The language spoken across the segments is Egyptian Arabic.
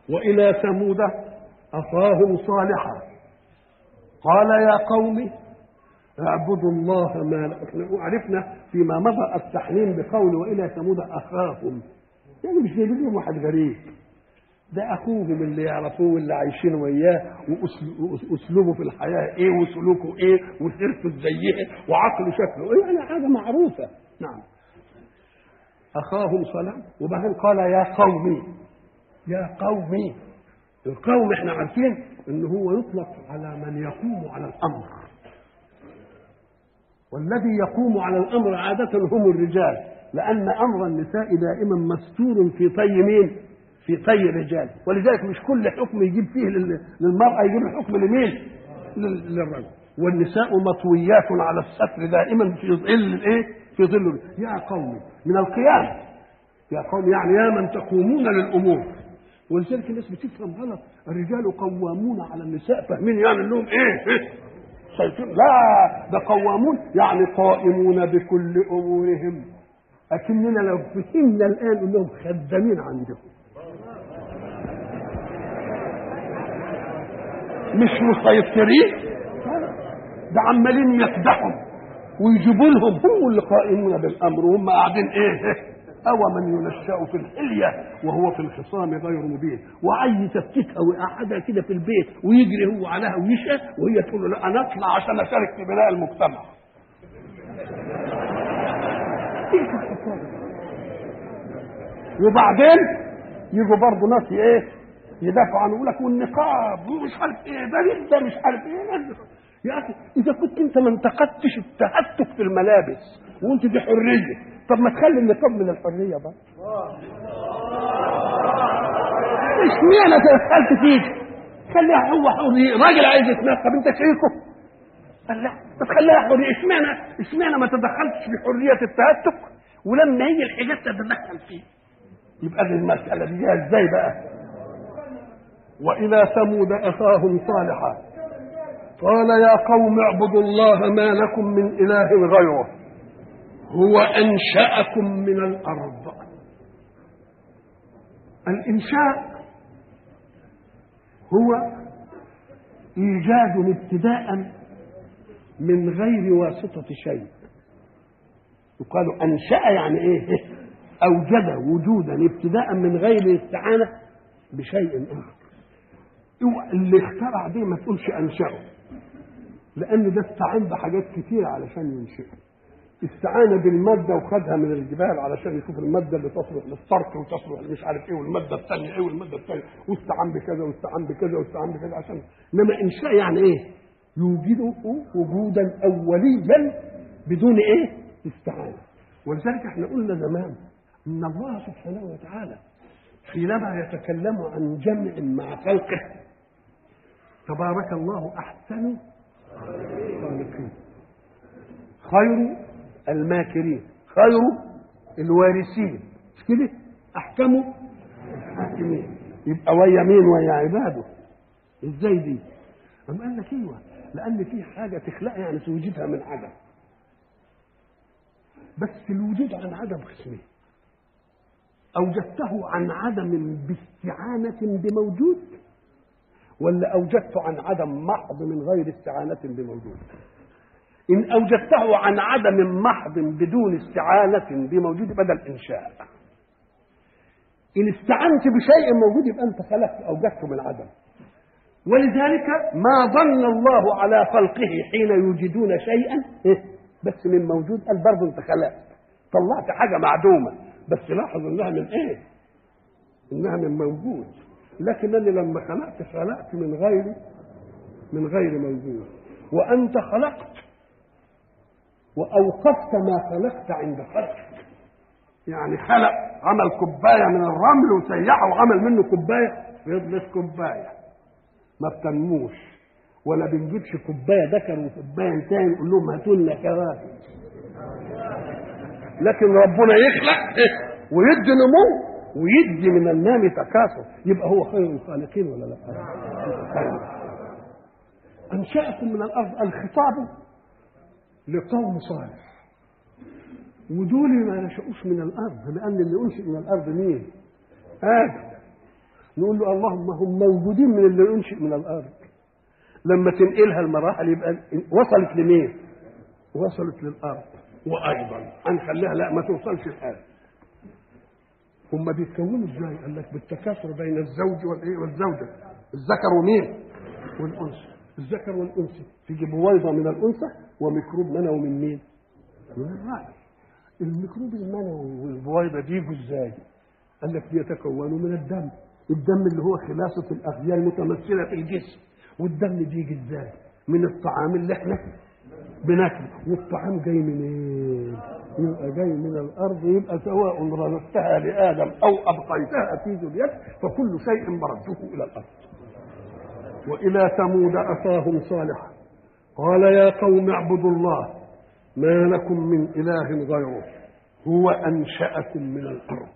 وإلى ثمود أخاهم صالحا قال يا قوم اعبدوا الله ما احنا عرفنا فيما مضى التحليل بقول والى ثمود اخاهم يعني مش جايبين واحد غريب ده اخوهم اللي يعرفوه واللي عايشين وياه واسلوبه في الحياه ايه وسلوكه ايه وسيرته ازاي وعقله شكله ايه يعني حاجه معروفه نعم اخاهم صالح وبعدين قال يا قومي يا قومي القوم احنا عارفين ان هو يطلق على من يقوم على الامر والذي يقوم على الامر عاده هم الرجال لان امر النساء دائما مستور في طي مين في طي الرجال ولذلك مش كل حكم يجيب فيه للمراه يجيب الحكم لمين للرجل والنساء مطويات على الستر دائما في ظل الايه في ظل يا قوم من القيام يا قوم يعني يا من تقومون للامور ولذلك الناس بتفهم غلط الرجال قوامون على النساء فاهمين يعني انهم ايه, إيه؟ سيطر لا ده قوامون يعني قائمون بكل امورهم لكننا لو فهمنا الان انهم خدامين عندهم مش مسيطرين ده عمالين يقدحوا ويجيبوا لهم هم اللي قائمون بالامر وهم قاعدين ايه أو من ينشأ في الحلية وهو في الخصام غير مبين وعايز يسكتها ويقعدها كده في البيت ويجري هو عليها ويشقى وهي تقول له لا أنا أطلع عشان أشارك في بناء المجتمع وبعدين يجوا برضه ناس ايه يدافعوا عنه يقول لك والنقاب ومش عارف ايه ده ده مش عارف ايه يا اخي اذا كنت انت ما انتقدتش التهتك في الملابس وانت دي حريه طب ما تخلي النقاب من الحريه بقى اشمعنى دخلت فيك خليها هو حريه راجل عايز يتنقب انت شايفه قال لا بس خليها حريه اشمعنى اشمعنى ما تدخلتش في حريه التهتك ولما هي الحاجات تتدخل فيه يبقى دي المساله دي ازاي بقى والى ثمود اخاهم صالحا قال يا قوم اعبدوا الله ما لكم من اله غيره هو انشاكم من الارض الانشاء هو ايجاد ابتداء من غير واسطه شيء يقال انشا يعني ايه اوجد وجودا ابتداء من غير الاستعانه بشيء اخر اللي اخترع دي ما تقولش انشاه لان ده استعان بحاجات كتير علشان ينشئه استعان بالماده وخدها من الجبال علشان يشوف الماده اللي تصلح للصرف وتصلح مش عارف ايه والماده الثانيه ايه والماده الثانيه واستعان بكذا واستعان بكذا واستعان بكذا عشان انما انشاء يعني ايه؟ يوجده وجودا اوليا بدون ايه؟ استعانه ولذلك احنا قلنا زمان ان الله سبحانه وتعالى حينما يتكلم عن جمع مع خلقه تبارك الله احسن الخالقين خير الماكرين خير الوارثين مش كده احكم الحاكمين يبقى ويا مين ويا عباده ازاي دي أم قال لك ايوه لان في حاجه تخلقها يعني توجدها من عدم بس الوجود عن عدم قسمين اوجدته عن عدم باستعانه بموجود ولا اوجدته عن عدم محض من غير استعانه بموجود إن أوجدته عن عدم محض بدون استعانة بموجود بدل إنشاء إن استعنت بشيء موجود يبقى أنت خلقت أوجدته من عدم ولذلك ما ظن الله على خلقه حين يوجدون شيئا بس من موجود قال برضه أنت خلقت طلعت حاجة معدومة بس لاحظ إنها من إيه؟ إنها من موجود لكنني لما خلقت خلقت من غير من غير موجود وأنت خلقت واوقفت ما خلقت عند خلقك يعني خلق عمل كوبايه من الرمل وسيحه وعمل منه كوبايه يضلس كوبايه ما بتنموش ولا بنجيبش كوبايه ذكر وكوبايه تاني نقول لهم هاتوا لنا كواكب لكن ربنا يخلق ويدي نمو ويدي من النام تكاثر يبقى هو خير الخالقين ولا لا؟ خير انشاكم من الارض الخطاب لقوم صالح ودول ما نشأوش من الأرض لأن اللي أنشئ من الأرض مين؟ آدم نقول له اللهم هم موجودين من اللي ينشئ من الارض لما تنقلها المراحل يبقى وصلت لمين وصلت للارض وايضا هنخليها لا ما توصلش لحاجه هم بيتكونوا ازاي قال لك بالتكاثر بين الزوج والايه والزوجه الذكر ومين والانثى الذكر والانثى تيجي بويضه من الانثى وميكروب منوي من مين من الراجل الميكروب المنوي والبويضه دي يجوا ازاي قال لك بيتكونوا من الدم الدم اللي هو خلاصه الاغذيه المتمثله في الجسم والدم بيجي ازاي من الطعام اللي احنا بناكله والطعام جاي منين يبقى جاي من الارض يبقى سواء رددتها لادم او ابقيتها في ذريته فكل شيء مرده الى الارض والى ثمود اخاهم صالحا قال يا قوم اعبدوا الله ما لكم من اله غيره هو انشاكم من الارض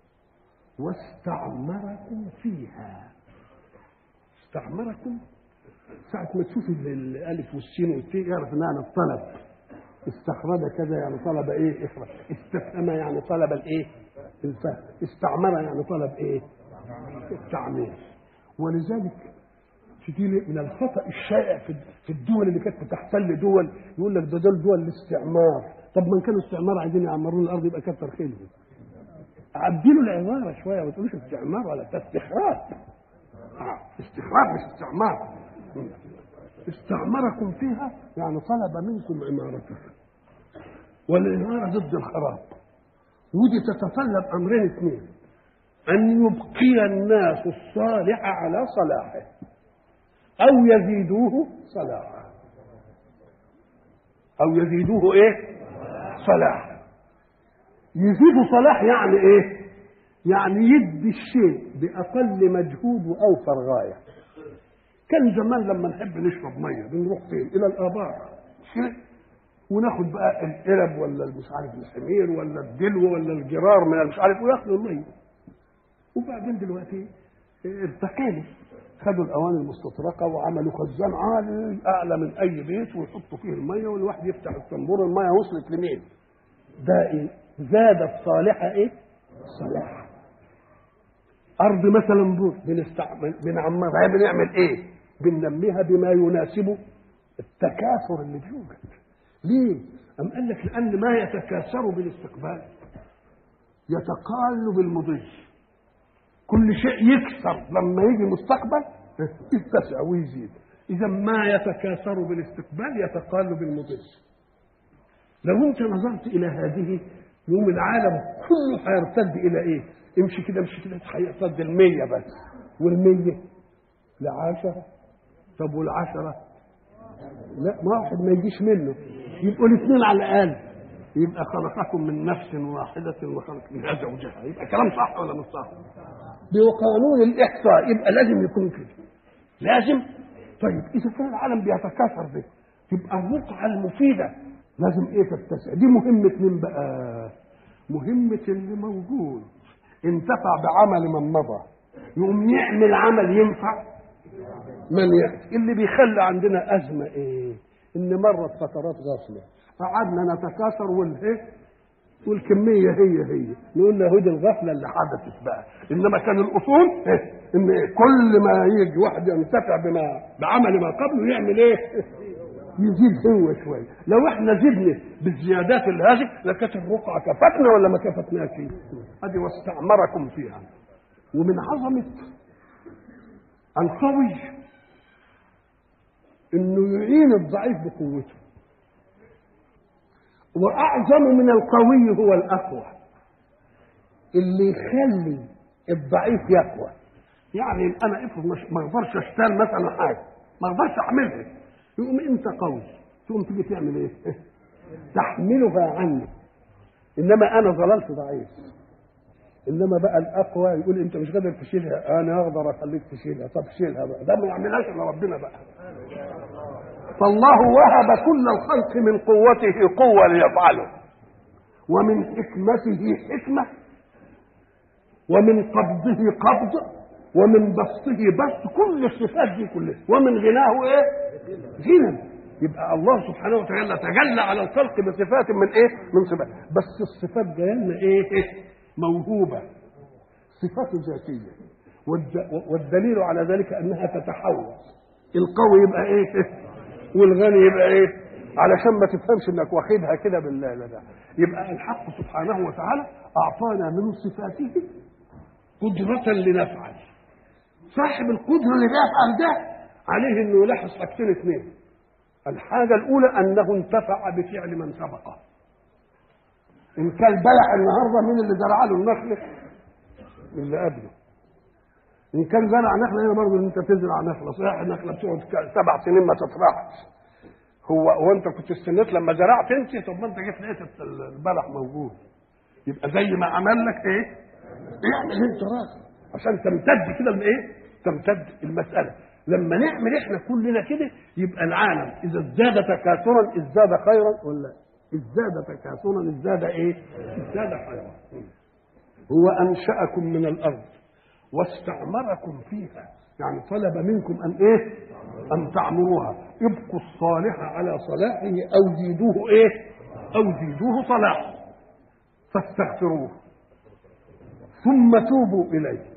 واستعمركم فيها استعمركم ساعة ما تشوف الألف والسين والتاء يعرف إنها عن الطلب استخرج كذا يعني طلب إيه إخرج استفهم يعني طلب الإيه الفهم استعمر يعني طلب إيه التعمير ولذلك تجي من الخطأ الشائع في في الدول اللي كانت بتحتل دول يقول لك ده دول دول الاستعمار طب ما كانوا استعمار عايزين يعمرون الأرض يبقى كتر خيرهم عدلوا العبارة شوية ما تقولوش استعمار ولا ده استخراج آه. استخراج مش استعمار استعمركم فيها يعني طلب منكم عمارتها والعمارة ضد الخراب ودي تتطلب أمرين اثنين أن يبقي الناس الصالح على صلاحه أو يزيدوه صلاحا أو يزيدوه إيه؟ صلاحا يزيد صلاح يعني إيه؟ يعني يدي الشيء بأقل مجهود وأوفر غاية كان زمان لما نحب نشرب ميه بنروح فين؟ الى الابار وناخد بقى القرب ولا مش عارف الحمير ولا الدلو ولا الجرار من مش عارف وياخدوا الميه وبعدين دلوقتي ارتقينا خدوا الاواني المستطرقه وعملوا خزان عالي اعلى من اي بيت ويحطوا فيه الميه والواحد يفتح الطنبور الميه وصلت لمين؟ ده ايه؟ زادت صالحه ايه؟ صلاح ارض مثلا بور بنستعمل بنعمرها بنعمل ايه؟ بننميها بما يناسب التكاثر اللي بيوجد ليه؟ أم قال لك لأن ما يتكاثر بالاستقبال يتقال بالمضي كل شيء يكثر لما يجي مستقبل يتسع ويزيد إذا ما يتكاثر بالاستقبال يتقال بالمضي لو أنت نظرت إلى هذه يوم العالم كله هيرتد إلى إيه؟ امشي كده امشي كده هيرتد المية بس والمية لعشرة طب والعشرة لا ما واحد ما يجيش منه يبقوا الاثنين على الأقل يبقى خلقكم من نفس واحدة وخلق منها زوجها يبقى كلام صح ولا مش صح؟ بقانون الإحصاء يبقى لازم يكون كده لازم طيب إذا كان العالم بيتكاثر به تبقى الرقعة المفيدة لازم إيه تتسع دي مهمة مين بقى؟ مهمة اللي موجود انتفع بعمل من مضى يقوم يعمل عمل ينفع من يأتي اللي بيخلي عندنا أزمة إيه إن مرت فترات غفلة قعدنا نتكاثر والإيه والكمية هي هي نقول له دي الغفلة اللي حدثت بقى إنما كان الأصول إيه؟ إن إيه؟ كل ما يجي واحد ينتفع بما بعمل ما قبله يعمل إيه يزيد هو شوية لو احنا زدنا بالزيادات اللي هذه لكانت الرقعة كفتنا ولا ما كفتناش ادي واستعمركم فيها ومن عظمة القوي انه يعين الضعيف بقوته واعظم من القوي هو الاقوى اللي يخلي الضعيف يقوى يعني انا افرض ما اقدرش اشتغل مثلا حاجه ما اقدرش اعملها يقوم انت قوي تقوم تيجي تعمل ايه تحملها عني انما انا ظللت ضعيف انما بقى الاقوى يقول انت مش قادر تشيلها انا اقدر اخليك تشيلها طب شيلها بقى ده ما يعملهاش الا ربنا بقى فالله وهب كل الخلق من قوته قوه ليفعله ومن حكمته حكمه ومن قبضه قبض ومن بسطه بسط كل الصفات دي كلها ومن غناه ايه غنى يبقى الله سبحانه وتعالى تجلى على الخلق بصفات من ايه من صفات بس الصفات جايه لنا ايه موهوبه صفات ذاتيه والد- والدليل على ذلك انها تتحول القوي يبقى ايه والغني يبقى ايه علشان ما تفهمش انك واخدها كده بالله لا ده يبقى الحق سبحانه وتعالى اعطانا من صفاته قدرة لنفعل صاحب القدرة اللي بيفعل ده عليه انه يلاحظ حاجتين اثنين الحاجة الأولى أنه انتفع بفعل من سبقه إن كان بلع النهارده مين اللي زرع له النخلة؟ اللي قبله إن كان زرع نخلة هنا برضه إن أنت تزرع نخلة صحيح النخلة بتقعد ك- سبع سنين ما تطرحش هو وأنت كنت استنيت لما زرعت أنت طب ما أنت جيت لقيت البلح موجود يبقى زي ما عمل لك إيه؟ اعمل أنت راسك عشان تمتد كده الإيه؟ تمتد المسألة لما نعمل احنا كلنا كده يبقى العالم اذا ازداد تكاثرا ازداد خيرا ولا ازداد تكاثرا ازداد ايه؟ ازداد خيرا هو انشاكم من الارض واستعمركم فيها يعني طلب منكم ان ايه؟ ان تعمروها ابقوا الصالح على صلاحه او زيدوه ايه؟ او زيدوه صلاحا فاستغفروه ثم توبوا اليه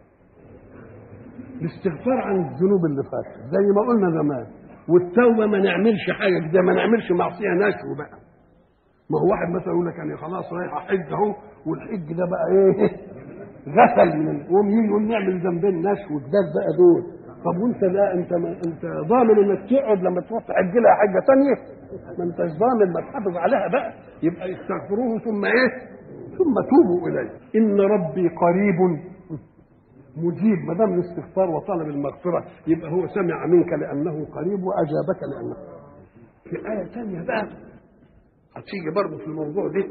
الاستغفار عن الذنوب اللي فاتت زي ما قلنا زمان والتوبه ما نعملش حاجه كده ما نعملش معصيه نشو بقى ما هو واحد مثلا يقول لك يعني خلاص رايح احج اهو والحج ده بقى ايه غسل من يقوم يجي يقول نعمل ذنبين نشو وجداد بقى دول طب وانت لا انت ما انت ضامن انك تقعد لما تروح تحج لها حاجه ثانيه ما انتش ضامن ما تحافظ عليها بقى يبقى استغفروه ثم ايه ثم توبوا اليه ان ربي قريب مجيب ما دام الاستغفار وطلب المغفره يبقى هو سمع منك لانه قريب واجابك لانه في ايه ثانيه بقى هتيجي برضه في الموضوع ده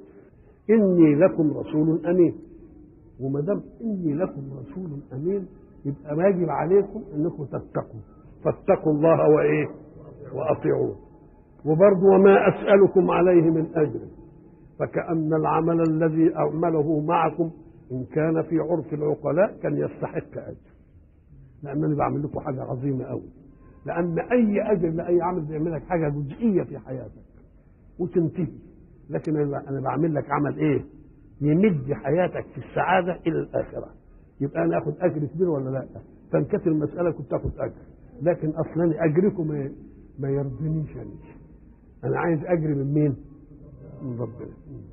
اني لكم رسول امين وما دام اني لكم رسول امين يبقى واجب عليكم انكم تتقوا فاتقوا الله وايه واطيعوه وبرضه وما اسالكم عليه من اجر فكأن العمل الذي أعمله معكم إن كان في عرف العقلاء كان يستحق أجر لأنني بعمل لكم حاجة عظيمة أوي لأن أي أجر لأي عمل بيعمل لك حاجة جزئية في حياتك وتنتهي لكن أنا أنا بعمل لك عمل إيه؟ يمد حياتك في السعادة إلى الآخرة يبقى أنا آخد أجر كبير ولا لا؟ فإن كانت المسألة كنت آخد أجر لكن أصلا أجركم ما- ما يرضينيش أنا أنا عايز أجر من مين؟ من ربنا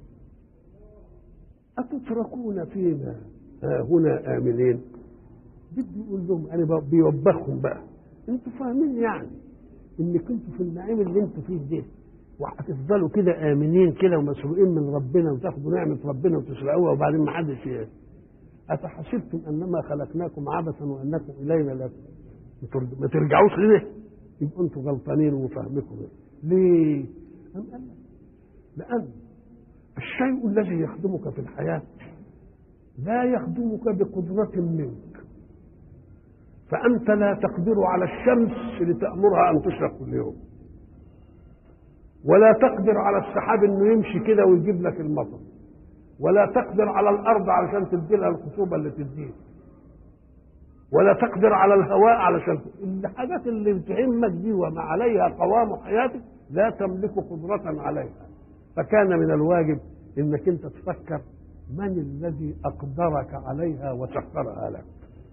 أتتركون فيما ها هنا آمنين بدي يقول لهم أنا ب- بيوبخهم بقى أنتوا فاهمين يعني إنك أنتوا في النعيم اللي أنتوا فيه ده وهتفضلوا كده آمنين كده ومسروقين من ربنا وتاخدوا نعمة ربنا وتسرقوها وبعدين ما حدش ي- أفحسبتم أنما خلقناكم عبثا وأنكم إلينا لا ما ترج- ما ترجعوش ليه يبقوا أنتوا غلطانين وفهمكم ليه؟ أم قال لك لأن الشيء الذي يخدمك في الحياة لا يخدمك بقدرة منك فأنت لا تقدر على الشمس لتأمرها أن تشرق كل يوم ولا تقدر على السحاب انه يمشي كده ويجيب لك المطر ولا تقدر على الارض علشان تدي لها الخصوبه اللي تديها ولا تقدر على الهواء علشان الحاجات اللي بتهمك دي وما عليها قوام حياتك لا تملك قدرة عليها فكان من الواجب انك انت تفكر من الذي اقدرك عليها وسخرها لك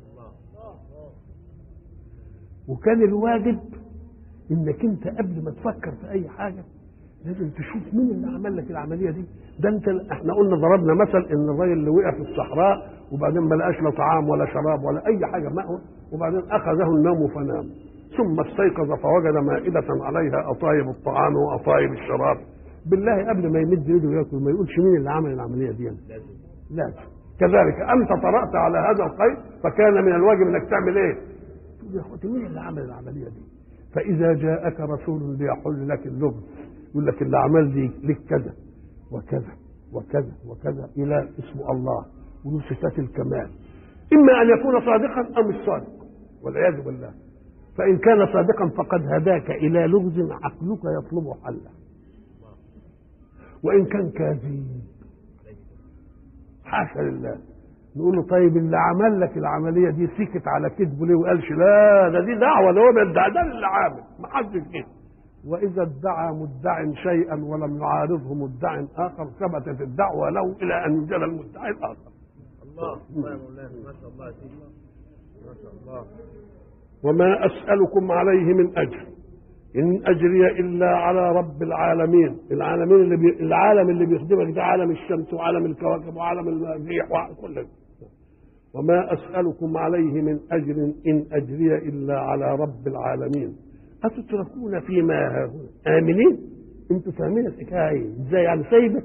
وكان الواجب انك انت قبل ما تفكر في اي حاجه لازم تشوف مين اللي عمل لك العمليه دي ده انت احنا قلنا ضربنا مثل ان الراجل اللي وقع في الصحراء وبعدين ما لقاش لا طعام ولا شراب ولا اي حاجه مأوى وبعدين اخذه النوم فنام ثم استيقظ فوجد مائدة عليها أطايب الطعام وأطايب الشراب بالله قبل ما يمد يده ياكل ما يقولش مين اللي عمل العملية دي لازم كذلك أنت طرأت على هذا الخير فكان من الواجب أنك تعمل إيه؟ تقول يا أخوتي مين اللي عمل العملية دي؟ فإذا جاءك رسول ليحل لك اللغز يقول لك اللي عمل دي لك كذا وكذا وكذا وكذا إلى اسم الله وله صفات الكمال إما أن يكون صادقا أو مش صادق والعياذ بالله فإن كان صادقا فقد هداك إلى لغز عقلك يطلب حله وإن كان كاذب حاشا لله نقول له طيب اللي عمل لك العملية دي سكت على كذبه ليه وقالش لا ده دي دعوة ده هو بيدعي ده اللي عامل ما حدش كده وإذا ادعى مدع شيئا ولم يعارضه مدع آخر ثبتت الدعوة له إلى أن يوجد المدعي الآخر الله الله يا مولانا ما شاء الله يا سيدنا وما أسألكم عليه من أجر إن أجري إلا على رب العالمين العالمين اللي بي... العالم اللي بيخدمك ده عالم الشمس وعالم الكواكب وعالم الريح وكل ده وما أسألكم عليه من أجر إن أجري إلا على رب العالمين أتتركون فيما هاهنا آمنين أنتوا فاهمين الحكاية إزاي يعني سايبة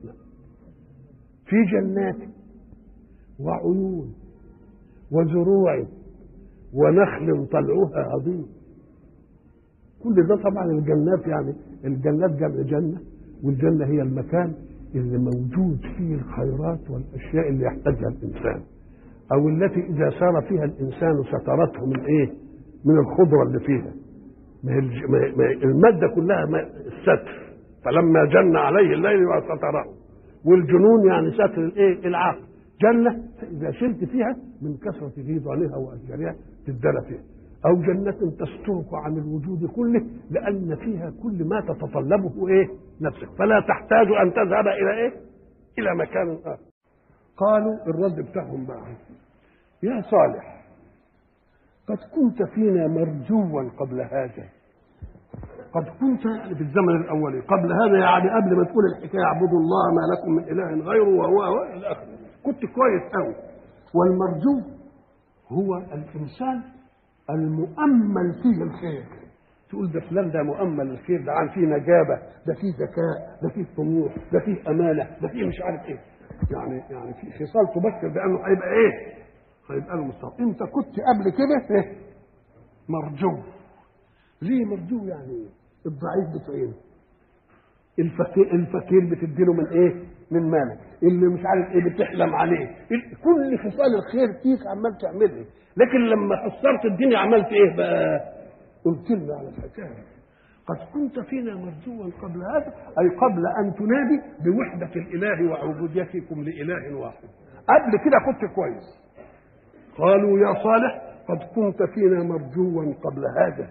في جنات وعيون وزروع ونخل طلعها عظيم كل ده طبعا الجنات يعني الجنات جمع جنة والجنة هي المكان اللي موجود فيه الخيرات والأشياء اللي يحتاجها الإنسان أو التي إذا سار فيها الإنسان سترته من إيه؟ من الخضرة اللي فيها ما هي الج- ما هي- ما هي المادة كلها ما- الستر فلما جن عليه الليل وستره والجنون يعني ستر الايه العقل جنة إذا شلت فيها من كثرة غيظانها وأشجارها تدل فيها أو جنة تسترك عن الوجود كله لأن فيها كل ما تتطلبه إيه نفسك فلا تحتاج أن تذهب إلى إيه إلى مكان آخر قالوا الرد بتاعهم بقى يا صالح قد كنت فينا مرجوا قبل هذا قد كنت يعني في الزمن الاولي قبل هذا يعني قبل ما تقول الحكايه اعبدوا الله ما لكم من اله غيره وهو وهو الى اخره كنت كويس قوي والمرجو هو الانسان المؤمل فيه الخير تقول ده فلان ده مؤمل الخير ده عن فيه نجابه ده فيه ذكاء ده فيه طموح ده فيه امانه ده فيه مش عارف ايه يعني يعني في خصال تبشر بانه هيبقى ايه؟ هيبقى له مستقبل انت كنت قبل كده إيه؟ مرجو ليه مرجو يعني ايه؟ الضعيف بتعينه الفقير الفقير بتديله من ايه؟ من مالك اللي مش عارف ايه بتحلم عليه ال- كل خصال الخير فيك عمال تعملها لكن لما حصرت الدنيا عملت ايه بقى؟ قلت لنا على الحكايه قد كنت فينا مرجوا قبل هذا اي قبل ان تنادي بوحده الاله وعبوديتكم لاله واحد قبل كده كنت كويس قالوا يا صالح قد كنت فينا مرجوا قبل هذا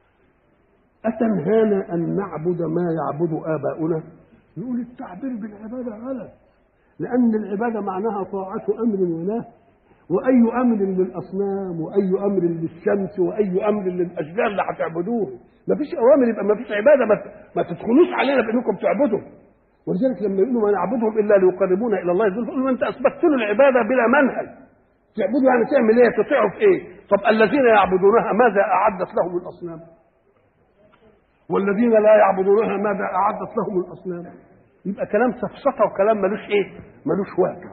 أتنهانا أن نعبد ما يعبد آباؤنا يقول التعبير بالعبادة غلط لأن العبادة معناها طاعة أمر ونهي وأي أمر للأصنام وأي أمر للشمس وأي أمر للأشجار اللي هتعبدوه ما فيش أوامر يبقى ما فيش عبادة ما, ما تدخلوش علينا بأنكم تعبدوا ولذلك لما يقولوا ما نعبدهم إلا ليقربونا إلى الله يقول له أنت أثبتت له العبادة بلا منهج تعبدوا يعني تعمل إيه تطيعوا في إيه طب الذين يعبدونها ماذا أعدت لهم الأصنام والذين لا يعبدونها ماذا أعدت لهم الأصنام يبقى كلام سفسطة وكلام ملوش إيه ملوش واقع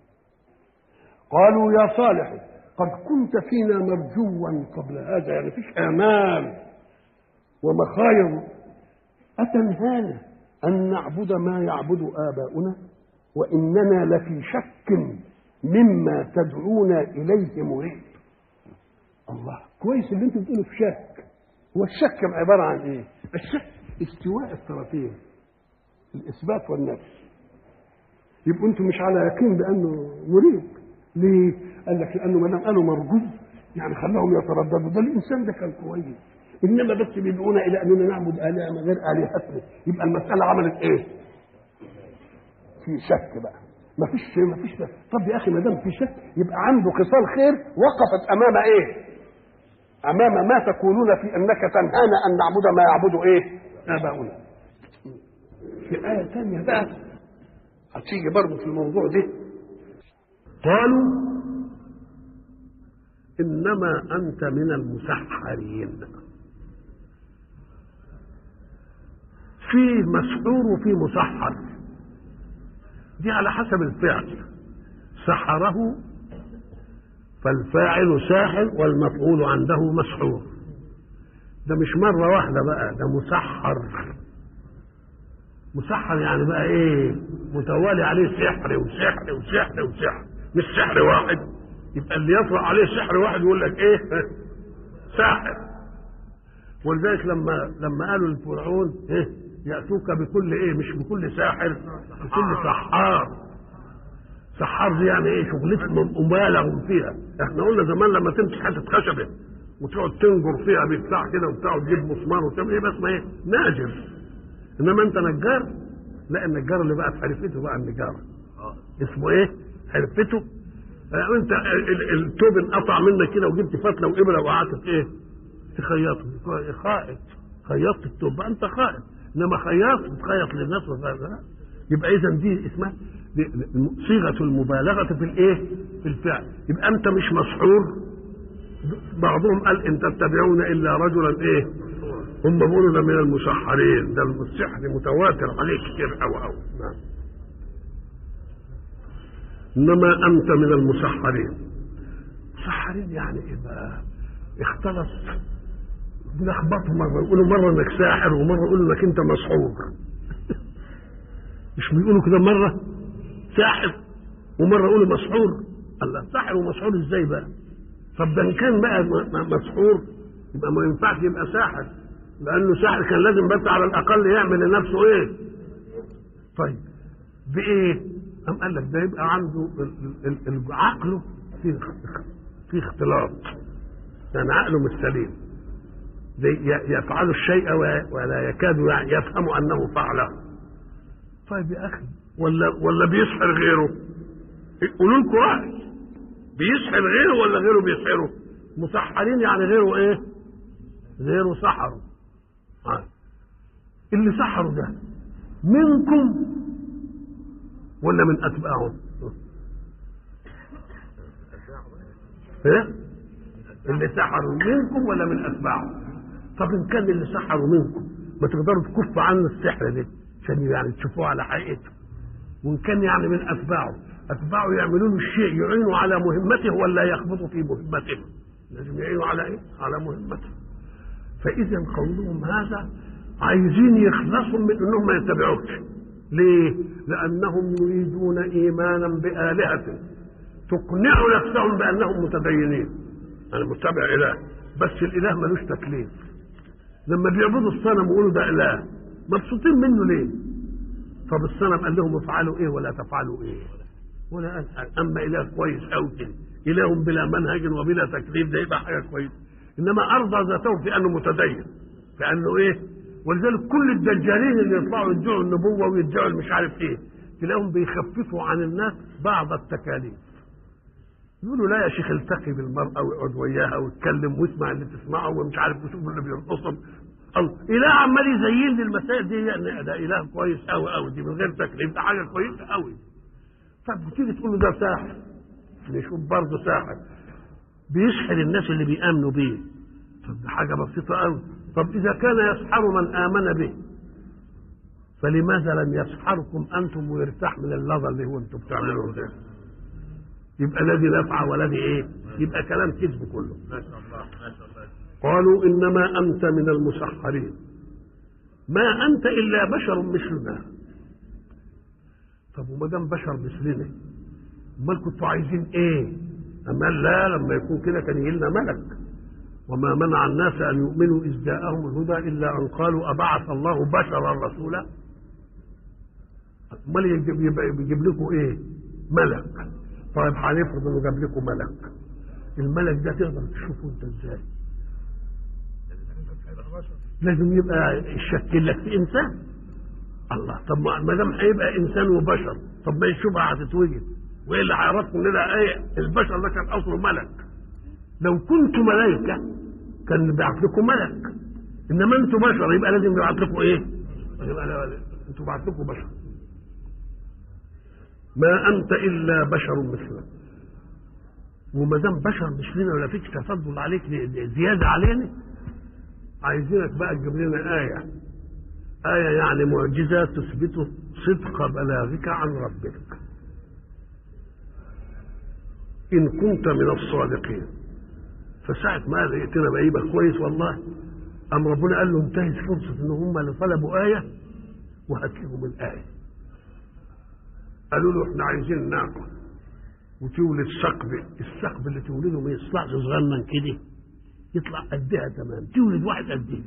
قالوا يا صالح قد كنت فينا مرجوا قبل هذا يعني فيش آمال ومخاير أتنهانا أن نعبد ما يعبد آباؤنا وإننا لفي شك مما تدعونا إليه مريب الله كويس اللي انت بتقوله في شك هو الشك عبارة عن ايه الشك استواء الطرفين الإثبات والنفي يبقوا انتم مش على يقين بأنه مريب ليه؟ قال لك لأنه ما دام قالوا مرجو يعني خلاهم يترددوا ده الإنسان ده كان كويس إنما بس بيدعونا إلى أننا نعبد آلهة من غير آلهتنا يبقى المسألة عملت إيه؟ في شك بقى ما فيش ما فيش طب يا اخي ما دام في شك يبقى عنده خصال خير وقفت امام ايه؟ امام ما تقولون في انك تنهانا ان نعبد ما يعبد ايه؟ اباؤنا. في ايه ثانيه بقى هتيجي برضه في الموضوع ده قالوا انما انت من المسحرين في مسحور وفي مسحر دي على حسب الفعل سحره فالفاعل ساحر والمفعول عنده مسحور ده مش مرة واحدة بقى ده مسحر مسحر يعني بقى ايه متوالي عليه سحر وسحر وسحر وسحر مش سحر واحد يبقى اللي يطرأ عليه سحر واحد يقول لك ايه ساحر ولذلك لما لما قالوا لفرعون ايه يأتوك بكل ايه مش بكل ساحر بكل سحار سحار دي يعني ايه شغلتهم مبالغ فيها احنا قلنا زمان لما تمسك حته خشبه وتقعد تنجر فيها بتاع كده وبتاع وتجيب مسمار وتعمل ايه بس ما ايه ناجر انما انت نجار لا النجار اللي بقى في حرفته بقى النجاره اسمه ايه حرفته آه، انت ال- ال- التوب انقطع منك كده وجبت فتله وابره وقعدت ايه؟ تخيطه خائط خيطت التوب بقى انت خائط انما خياط بتخيط للناس وخيط لا. يبقى اذا دي اسمها دي- دي صيغه المبالغه في الايه؟ في الفعل يبقى انت مش مسحور بعضهم قال ان تتبعون الا رجلا ايه؟ هم بيقولوا ده من المسحرين ده السحر متواتر عليه كتير قوي قوي نعم انما انت من المسحرين مسحرين يعني ايه بقى اختلط بنخبطه مره يقولوا مره انك ساحر ومره يقولوا انك انت مسحور مش بيقولوا كده مره ساحر ومره يقولوا مسحور الله ساحر ومسحور ازاي بقى طب ده ان كان بقى م- م- مسحور يبقى ما ينفعش يبقى ساحر لانه ساحر كان لازم بس على الاقل يعمل لنفسه ايه طيب بايه قام قال لك ده يبقى عنده ال- ال- ال- عقله فيه فيه اختلاط يعني عقله مش سليم زي ي- يفعل الشيء و- ولا يكاد يعني يفهم انه فعله طيب يا اخي ولا ولا بيسحر غيره قولوا لكم راي بيسحر غيره ولا غيره بيسحره مسحرين يعني غيره ايه غيره سحروا آه. اللي سحروا ده منكم ولا من اتباعهم ايه اللي سحروا منكم ولا من اتباعهم طب ان كان اللي سحروا منكم ما تقدروا تكفوا عنه السحر ده عشان يعني تشوفوه على حقيقته وان كان يعني من اتباعه اتباعه يعملوا له الشيء يعينوا على مهمته ولا يخبطوا في مهمته لازم يعينوا على ايه على مهمته فاذا قولهم هذا عايزين يخلصوا من انهم ما يتبعوش ليه لانهم يريدون ايمانا بالهه تقنع نفسهم بانهم متدينين انا متبع اله بس الاله ملوش تكليف لما بيعبدوا الصنم ويقولوا ده اله مبسوطين منه ليه طب الصنم قال لهم افعلوا ايه ولا تفعلوا ايه ولا قال حاجة. اما اله كويس قوي كده اله بلا منهج وبلا تكليف ده يبقى حاجه كويسه انما ارضى ذاته في انه متدين في انه ايه ولذلك كل الدجالين اللي يطلعوا يدعوا النبوه ويدعوا مش عارف ايه تلاقيهم بيخففوا عن الناس بعض التكاليف يقولوا لا يا شيخ التقي بالمرأة واقعد وياها واتكلم واسمع اللي تسمعه ومش عارف وشوف اللي بيرقصهم الله إله عمال يزين لي المسائل دي يعني ده إله كويس قوي قوي دي من غير تكليف ده حاجة كويسة قوي طب بتيجي تقول له ده ساحر نشوف برضه ساحر بيسحر الناس اللي بيآمنوا بيه طب ده حاجة بسيطة قوي طب إذا كان يسحر من آمن به فلماذا لم يسحركم أنتم ويرتاح من اللظى اللي هو أنتم بتعملوه ده يبقى الذي نفع والذي ايه يبقى كلام كذب كله ما شاء الله ما شاء الله قالوا انما انت من المسحرين ما انت الا بشر مثلنا طب وما دام بشر مثلنا امال كنتوا عايزين ايه اما لا لما يكون كده كان يجي لنا ملك وما منع الناس ان يؤمنوا اذ جاءهم الهدى الا ان قالوا ابعث الله بشرا رسولا امال يجيب, يبقى- يجيب لكم ايه ملك طيب هنفرض انه جاب لكم ملك الملك ده تقدر تشوفه انت ازاي لازم يبقى يشكل لك في انسان الله طب ما ما دام هيبقى انسان وبشر طب ما الشبهه هتتوجد وايه اللي هيعرفكم ان ده ايه البشر ده كان اصله ملك لو كنتوا ملائكه كان بيبعت لكم ملك انما انتوا بشر يبقى لازم يبعت لكم ايه؟ يبقى لا- انتوا بعت لكم بشر ما انت الا بشر مثلنا وما دام بشر مثلنا ولا فيك تفضل عليك زياده علينا عايزينك بقى تجيب لنا ايه ايه يعني معجزه تثبت صدق بلاغك عن ربك ان كنت من الصادقين فساعة ما لقيتنا بقى يبقى كويس والله أم ربنا قال له انتهز فرصة إن هم اللي طلبوا آية وهات لهم الآية قالوا له احنا عايزين ناقة وتولد ثقب الثقب اللي تولده ما يطلعش صغنن كده يطلع قدها تمام تولد واحد قدها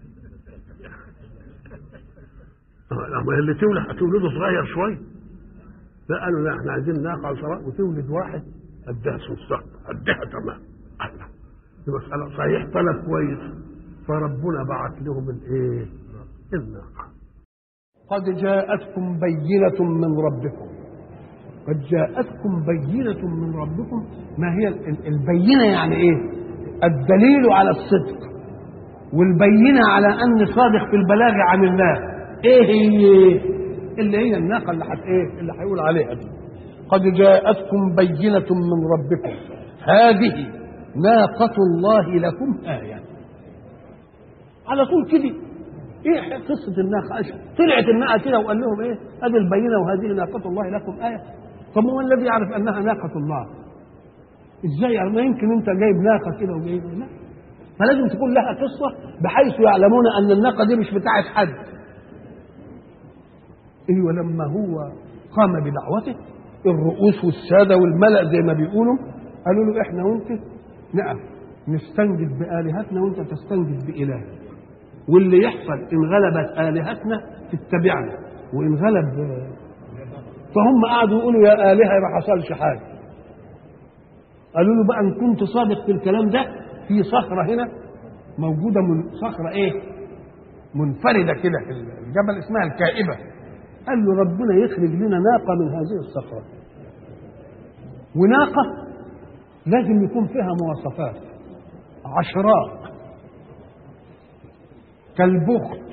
اه ما هي اللي تولد هتولده صغير شويه لا قالوا لا احنا عايزين ناقة عشراء وتولد واحد قدها اسمه الثقب قدها تمام الله دي مسألة صحيح طلب كويس فربنا بعت لهم الايه؟ الناقة قد جاءتكم بينة من ربكم قد جاءتكم بينة من ربكم ما هي ال- البينة يعني ايه الدليل على الصدق والبينة على أن صادق في البلاغ عن الله ايه هي اللي هي الناقة اللي حت ايه اللي هيقول عليها دي قد جاءتكم بينة من ربكم هذه ناقة الله لكم آية على طول كده ايه قصة الناقة أش- طلعت الناقة كده وقال لهم ايه هذه البينة وهذه ناقة الله لكم آية طب هو الذي يعرف أنها ناقة الله ازاي يعني ما يمكن انت جايب ناقة كده وجايب لا فلازم تكون لها قصة بحيث يعلمون أن الناقة دي مش بتاعت حد ايوه لما هو قام بدعوته الرؤوس والساده والملا زي ما بيقولوا قالوا له احنا وانت نقف نستنجد بالهتنا وانت تستنجد بالهك واللي يحصل ان غلبت الهتنا تتبعنا وان غلب فهم قعدوا يقولوا يا الهه ما حصلش حاجه قالوا له بقى ان كنت صادق في الكلام ده في صخره هنا موجوده من صخره ايه منفرده كده في الجبل اسمها الكائبه قال له ربنا يخرج لنا ناقة من هذه الصخرة وناقة لازم يكون فيها مواصفات عشراء كالبخت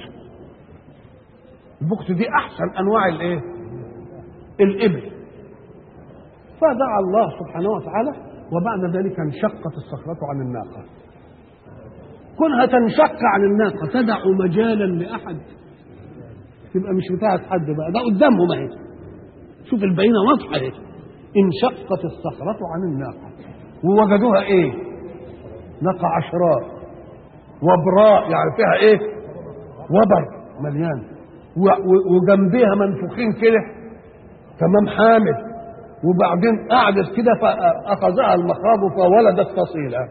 البخت دي أحسن أنواع الإيه؟ الإبل فدعا الله سبحانه وتعالى وبعد ذلك انشقت الصخرة عن الناقة كونها تنشق عن الناقة تدع مجالا لأحد تبقى مش بتاعت حد بقى ده قدامهم اهي شوف البينه واضحه اهي انشقت الصخرة عن الناقة ووجدوها ايه؟ ناقة عشراء وبراء يعني فيها ايه؟ وبر مليان و- و- وجنبيها منفوخين كده تمام حامل وبعدين قعدت كده فأخذها المخاض فولدت فصيلة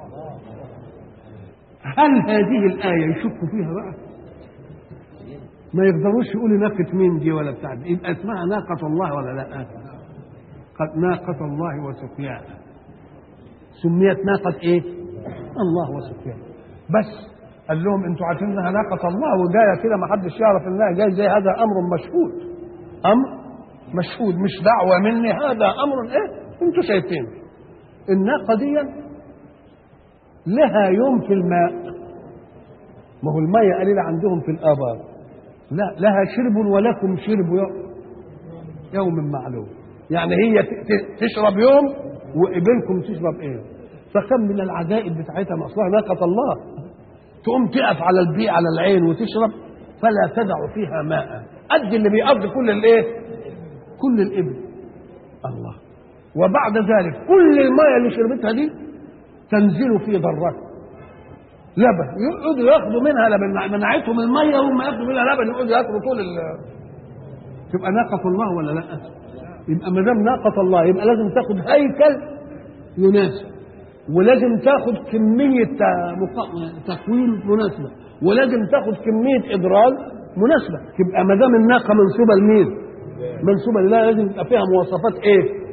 هل هذه الآية يشك فيها بقى؟ ما يقدروش يقولوا ناقة مين دي ولا بتاع دي يبقى اسمها ناقة الله ولا لا؟ قد ناقة الله وسقياها سميت ناقة ايه؟ الله وسقياها بس قال لهم انتوا عارفين انها ناقة الله وجاية كده ما حدش يعرف انها جاي زي هذا امر مشهود امر مشهود مش دعوة مني هذا امر ايه؟ انتوا شايفين الناقة دي لها يوم في الماء ما هو المية قليلة عندهم في الآبار لا لها شرب ولكم شرب يوم يوم معلوم يعني هي ت- ت- تشرب يوم وابنكم تشرب ايه فكم من العجائب بتاعتها ما اصلها ناقة الله تقوم تقف على البيئة على العين وتشرب فلا تدع فيها ماء قد اللي بيقضي كل الايه كل الابل الله وبعد ذلك كل الماء اللي شربتها دي تنزل في ضرتها لبن يقعدوا ياخدوا منها لبن منعتهم الميه وهم ياخدوا منها لبن يقعدوا ياكلوا طول ال تبقى ناقة الله ولا لا؟ يبقى ما دام ناقة الله يبقى لازم تاخد هيكل يناسب ولازم تاخد كمية ت- مق- تكوين مناسبة ولازم تاخد كمية إدرار مناسبة تبقى ما دام الناقة منسوبة لمين؟ منسوبة لله لازم يبقى فيها مواصفات إيه؟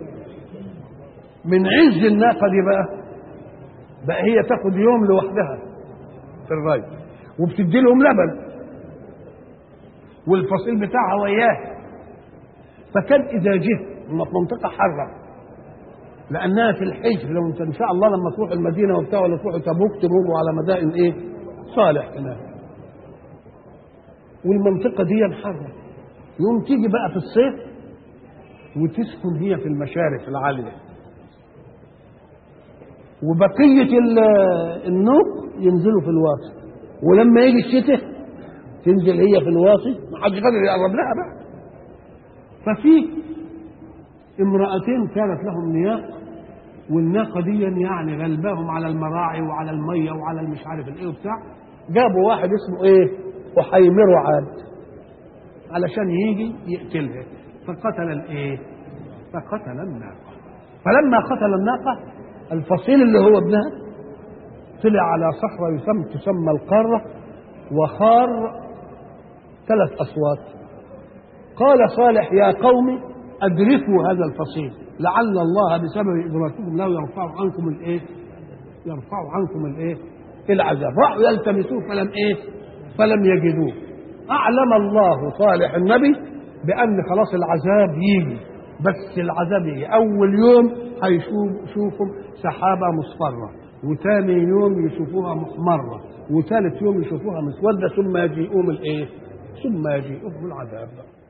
من عز الناقة دي بقى بقى هي تاخد يوم لوحدها في الري وبتدي لهم لبن والفصيل بتاعها وياه فكان اذا جه لما في منطقه حاره لانها في الحجر لو انت ان شاء الله لما تروح المدينه وبتاع ولا تروحوا تبوك تمروا على مدائن ايه؟ صالح هناك والمنطقه دي حاره يوم تيجي بقى في الصيف وتسكن هي في المشارف العاليه وبقية ال- النوق ينزلوا في الواسط ولما يجي الشتاء تنزل هي في الواسط ما حدش قادر يقرب لها بقى ففي امرأتين كانت لهم نياق والناقة دي يعني غلباهم على المراعي وعلى المية وعلى المش عارف الايه وبتاع جابوا واحد اسمه ايه وحيمر عاد علشان يجي يقتلها فقتل الايه فقتل الناقة فلما قتل الناقة الفصيل اللي هو ابنها طلع على صخرة يسمى تسمى القارة وخار ثلاث أصوات قال صالح يا قوم أدركوا هذا الفصيل لعل الله بسبب إدراككم له يرفع عنكم الإيه؟ يرفع عنكم الإيه؟ العذاب راحوا يلتمسوه فلم إيه؟ فلم يجدوه أعلم الله صالح النبي بأن خلاص العذاب يجي بس العذاب يجي اول يوم هيشوفوا سحابه مصفره وتاني يوم يشوفوها محمره وثالث يوم يشوفوها مسوده ثم يجيئهم الايه؟ ثم يجيئهم العذاب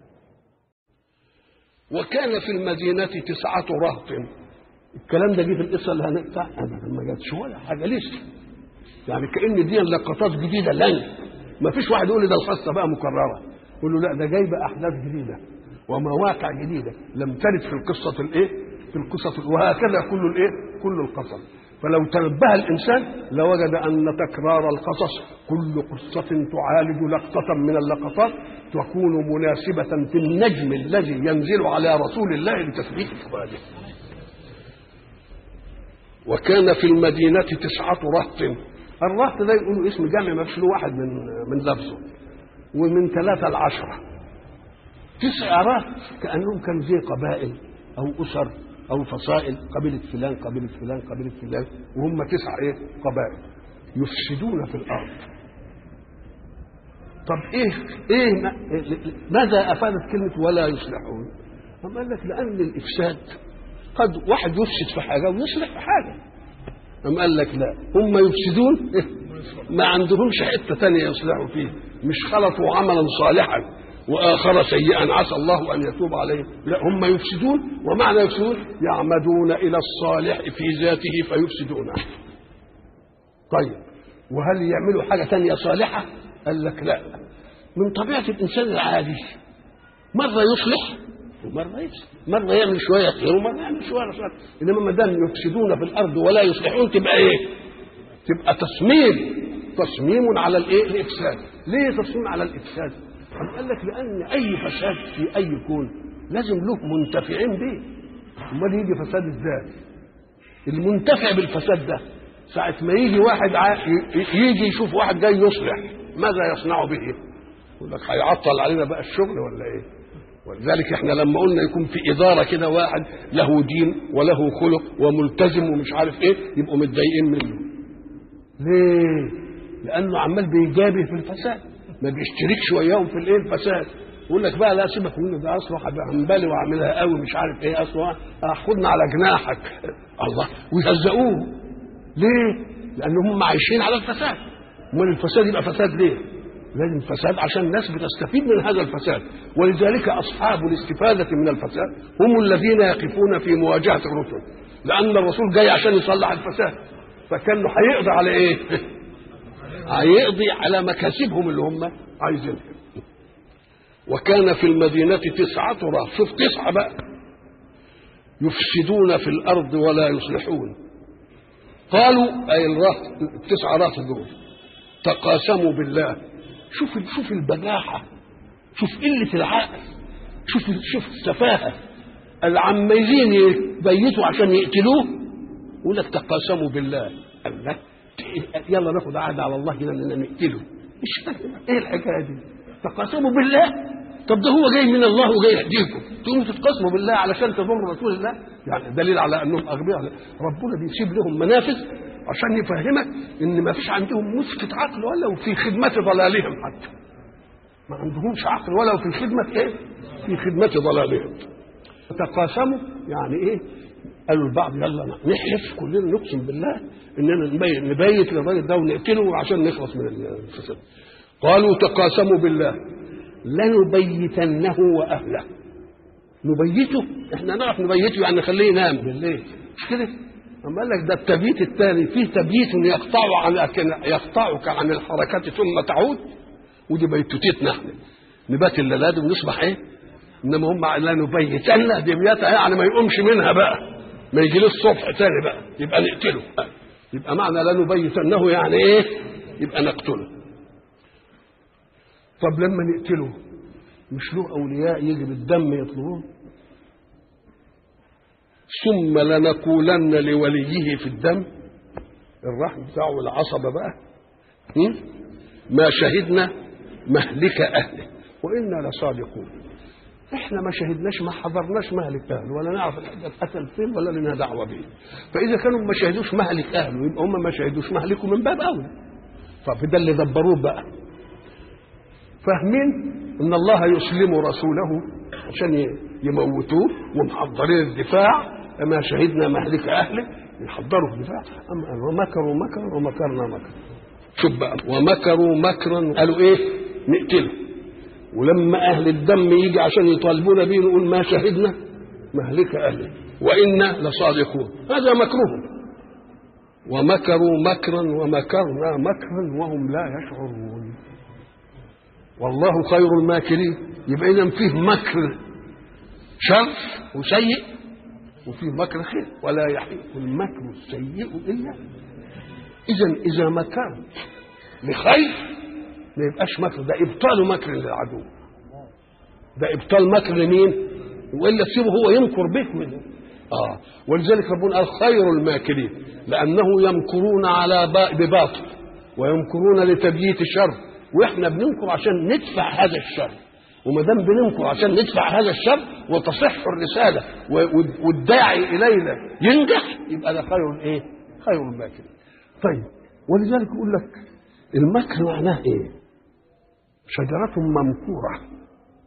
وكان في المدينة تسعة رهط الكلام ده جه في القصه اللي هنقطع ابدا ما جاتش ولا حاجه لسه يعني كان دي لقطات جديده لن ما فيش واحد يقول لي ده القصه بقى مكرره يقول له لا ده جايبه احداث جديده ومواقع جديده لم ترد في القصه الايه في القصص وهكذا كل الايه كل القصص فلو تنبه الانسان لوجد ان تكرار القصص كل قصه تعالج لقطه من اللقطات تكون مناسبه في النجم الذي ينزل على رسول الله لتثبيت فؤاده وكان في المدينة تسعة رهط الرهط ده يقولوا اسم جامع ما فيش له واحد من من لفظه ومن ثلاثة لعشرة تسع رهط كأنهم كانوا زي قبائل أو أسر أو فصائل قبيلة فلان قبيلة فلان قبيلة فلان وهم تسع إيه قبائل يفسدون في الأرض طب إيه إيه ماذا أفادت كلمة ولا يصلحون؟ أم قال لك لأن الإفساد قد واحد يفسد في حاجة ويصلح في حاجة أم قال لك لا هم يفسدون ما عندهمش حتة تانية يصلحوا فيه مش خلطوا عملا صالحا وآخر سيئا عسى الله أن يتوب عليهم لا هم يفسدون ومعنى يفسدون يعمدون إلى الصالح في ذاته فيفسدونه طيب وهل يعملوا حاجة تانية صالحة قال لك لا من طبيعة الإنسان العادي مرة يصلح ومرة يفسد مرة يعمل شوية خير ومرة يعمل شوية شر إنما ما دام يفسدون في الأرض ولا يصلحون تبقى إيه؟ تبقى تصميم تصميم على الإيه؟ الإفساد ليه تصميم على الإفساد؟ أم قال لك لأن أي فساد في أي كون لازم له منتفعين به أمال يجي فساد إزاي؟ المنتفع بالفساد ده ساعة ما يجي واحد ع... يجي يشوف واحد جاي يصلح ماذا يصنع به؟ يقول لك هيعطل علينا بقى الشغل ولا ايه؟ ولذلك احنا لما قلنا يكون في اداره كده واحد له دين وله خلق وملتزم ومش عارف ايه يبقوا متضايقين منه. ليه؟ لانه عمال بيجابه في الفساد ما بيشتركش وياهم في الايه الفساد يقول لك بقى لا سيبك منه ده اصله عن بالي واعملها قوي مش عارف ايه اصله خدنا على جناحك الله ويهزقوه ليه؟ لان هم عايشين على الفساد امال الفساد يبقى فساد ليه؟ لازم فساد عشان الناس بتستفيد من هذا الفساد ولذلك اصحاب الاستفاده من الفساد هم الذين يقفون في مواجهه الرسل لان الرسول جاي عشان يصلح الفساد فكانه هيقضي على ايه؟ هيقضي على مكاسبهم اللي هم عايزينها وكان في المدينة تسعة رهط شوف تسعة بقى يفسدون في الأرض ولا يصلحون قالوا أي الرهط التسعة رهط دول تقاسموا بالله شوف شوف البجاحة شوف قلة العقل شوف شوف السفاهة العمالين يبيتوا عشان يقتلوه يقول لك تقاسموا بالله الله يلا ناخد عهد على الله كده اننا نقتله مش فاهم ايه الحكايه دي تقاسموا بالله طب ده هو جاي من الله وجاي يهديكم تقوموا تتقاسموا بالله علشان تضروا رسول الله يعني دليل على انهم اغبياء ربنا بيسيب لهم منافذ عشان يفهمك ان ما فيش عندهم مسكة عقل ولا وفي خدمة ضلالهم حتى ما عندهمش عقل ولا في خدمة ايه في خدمة ضلالهم تقاسموا يعني ايه قالوا البعض يلا نحلف كلنا نقسم بالله اننا نبيت للراجل ده ونقتله عشان نخلص من الفساد قالوا تقاسموا بالله لنبيتنه واهله نبيته احنا نعرف نبيته يعني نخليه ينام بالليل مش كده اما قال لك ده التبييت الثاني فيه تبييت يقطع عن يقطعك عن الحركات ثم تعود ودي بيتوتيتنا احنا نبات الليلات ونصبح ايه انما هم لا نبيتن دي بيتها يعني ما يقومش منها بقى ما يجي الصبح تاني بقى يبقى نقتله يبقى معنى لا نبيتنه يعني ايه يبقى نقتله طب لما نقتله مش له اولياء يجي بالدم يطلبون ثم لنقولن لوليه في الدم الرحم بتاعه العصبة بقى ما شهدنا مهلك أهله وإنا لصادقون احنا ما شهدناش ما حضرناش مهلك اهله ولا نعرف الحاجه اتقتل فين ولا لنا دعوه به فاذا كانوا ما شهدوش مهلك اهله يبقى هم ما شهدوش مهلكه من باب اولى طب ده اللي دبروه بقى فاهمين ان الله يسلم رسوله عشان يموتوه ومحضرين الدفاع ما شهدنا مهلك اهله يحضروا الدفاع اما ومكروا مكرا ومكرنا مكرا شوف بقى ومكروا مكرا قالوا ايه نقتله ولما اهل الدم يجي عشان يطالبونا بيه نقول ما شهدنا مهلك اهله وانا لصادقون هذا مكرهم ومكروا مكرا ومكرنا مكرا وهم لا يشعرون والله خير الماكرين يبقى اذا فيه مكر شر وسيء وفيه مكر خير ولا يحيق المكر السيء الا اذا اذا مكرت لخير ما يبقاش مكر ده ابطال مكر للعدو ده ابطال مكر لمين والا تسيبه هو يمكر بك منه اه ولذلك ربنا قال خير الماكرين لانه يمكرون على بباطل ويمكرون لتبييت شر واحنا بننكر عشان ندفع هذا الشر وما دام بننكر عشان ندفع هذا الشر وتصح الرساله والداعي الينا ينجح يبقى ده خير ايه؟ خير الماكرين. طيب ولذلك يقول لك المكر معناه ايه؟ شجرة ممكورة.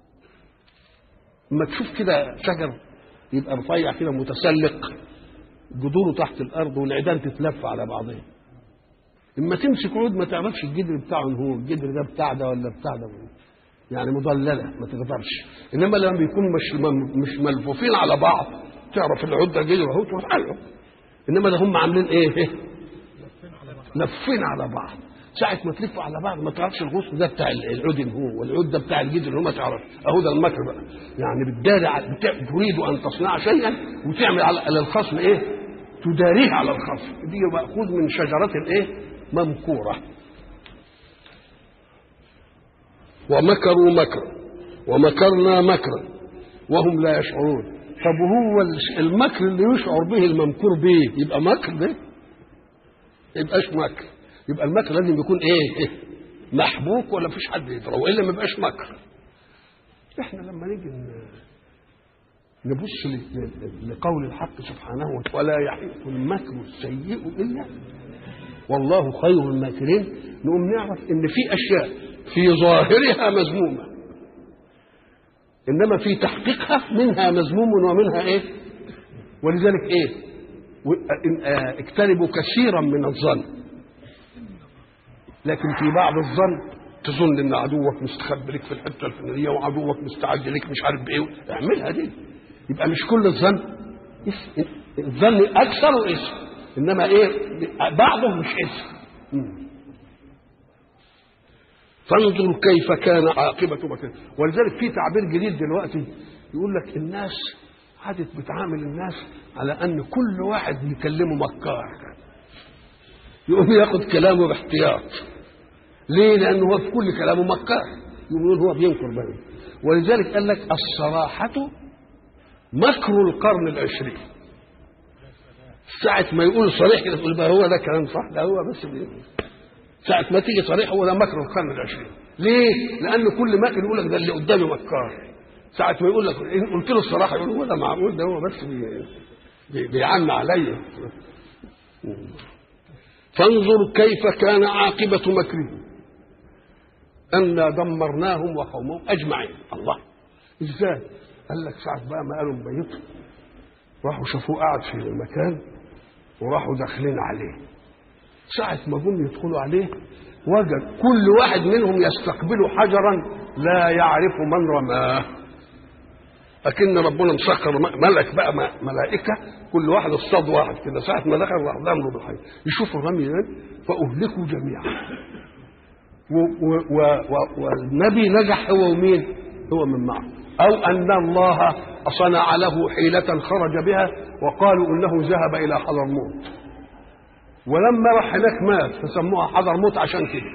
اما تشوف كده شجر يبقى رفيع كده متسلق جذوره تحت الارض والعيدان تتلف على بعضها. اما تمسك عود ما تعرفش الجدر بتاعه هو الجدر ده بتاع ده ولا بتاع ده يعني مضلله ما تقدرش انما لما بيكون مش مش ملفوفين على بعض تعرف العود ده جدر اهو تروح له انما ده هم عاملين ايه؟ لفين على بعض ساعة ما تلفوا على بعض ما تعرفش الغصن ده بتاع العود هو والعود ده بتاع الجدر اللي هو ما تعرفش اهو ده المكر بقى يعني بتداري تريد ان تصنع شيئا وتعمل على الخصم ايه؟ تداريه على الخصم دي مأخوذ من شجرة الايه؟ ممكورة ومكروا مكرا ومكرنا مكرا وهم لا يشعرون طب وهو المكر اللي يشعر به الممكور به يبقى مكر ده يبقاش مكر يبقى المكر لازم يكون ايه محبوك ولا فيش حد يدرى والا ما يبقاش مكر احنا لما نيجي نبص لقول الحق سبحانه وتعالى ولا يحيق المكر السيء الا والله خير الماكرين نقوم نعرف ان في اشياء في ظاهرها مذمومه انما في تحقيقها منها مذموم ومنها ايه ولذلك ايه اجتنبوا كثيرا من الظن لكن في بعض الظن تظن ان عدوك مستخبي لك في الحته الفلانيه وعدوك مستعد لك مش عارف بايه اعملها دي يبقى مش كل الظن الظن اكثر اسم انما ايه بعضه مش اسم فانظر كيف كان عاقبة مكر ولذلك في تعبير جديد دلوقتي يقول لك الناس عادت بتعامل الناس على ان كل واحد يكلمه مكار يقوم ياخد كلامه باحتياط ليه؟ لانه هو في كل كلامه مكار يقول هو بينكر بني ولذلك قال لك الصراحة مكر القرن العشرين ساعة ما يقول صريح كده تقول بقى هو ده كلام صح ده هو بس بيقول ساعة ما تيجي صريح هو ده مكر القرن العشرين ليه؟ لأن كل مكر يقول لك ده اللي قدامي مكار ساعة ما يقول لك إن قلت له الصراحة يقول هو ده معقول ده هو بس بي بي بيعم عليا فانظر كيف كان عاقبة مكرهم أنا دمرناهم وقومهم أجمعين الله إزاي؟ قال لك ساعة بقى ما قالوا مبيتهم راحوا شافوه قاعد في المكان وراحوا داخلين عليه ساعة ما جم يدخلوا عليه وجد كل واحد منهم يستقبل حجرا لا يعرف من رماه لكن ربنا مسخر ملك بقى ملائكة كل واحد اصطاد واحد كده ساعة ما دخل راح ضمنه بالحي يشوفوا الرمي فأهلكوا جميعا والنبي نجح هو ومين؟ هو من معه أو أن الله صنع له حيلة خرج بها وقالوا إنه ذهب إلى حضرموت ولما راح هناك مات فسموها حضرموت عشان كده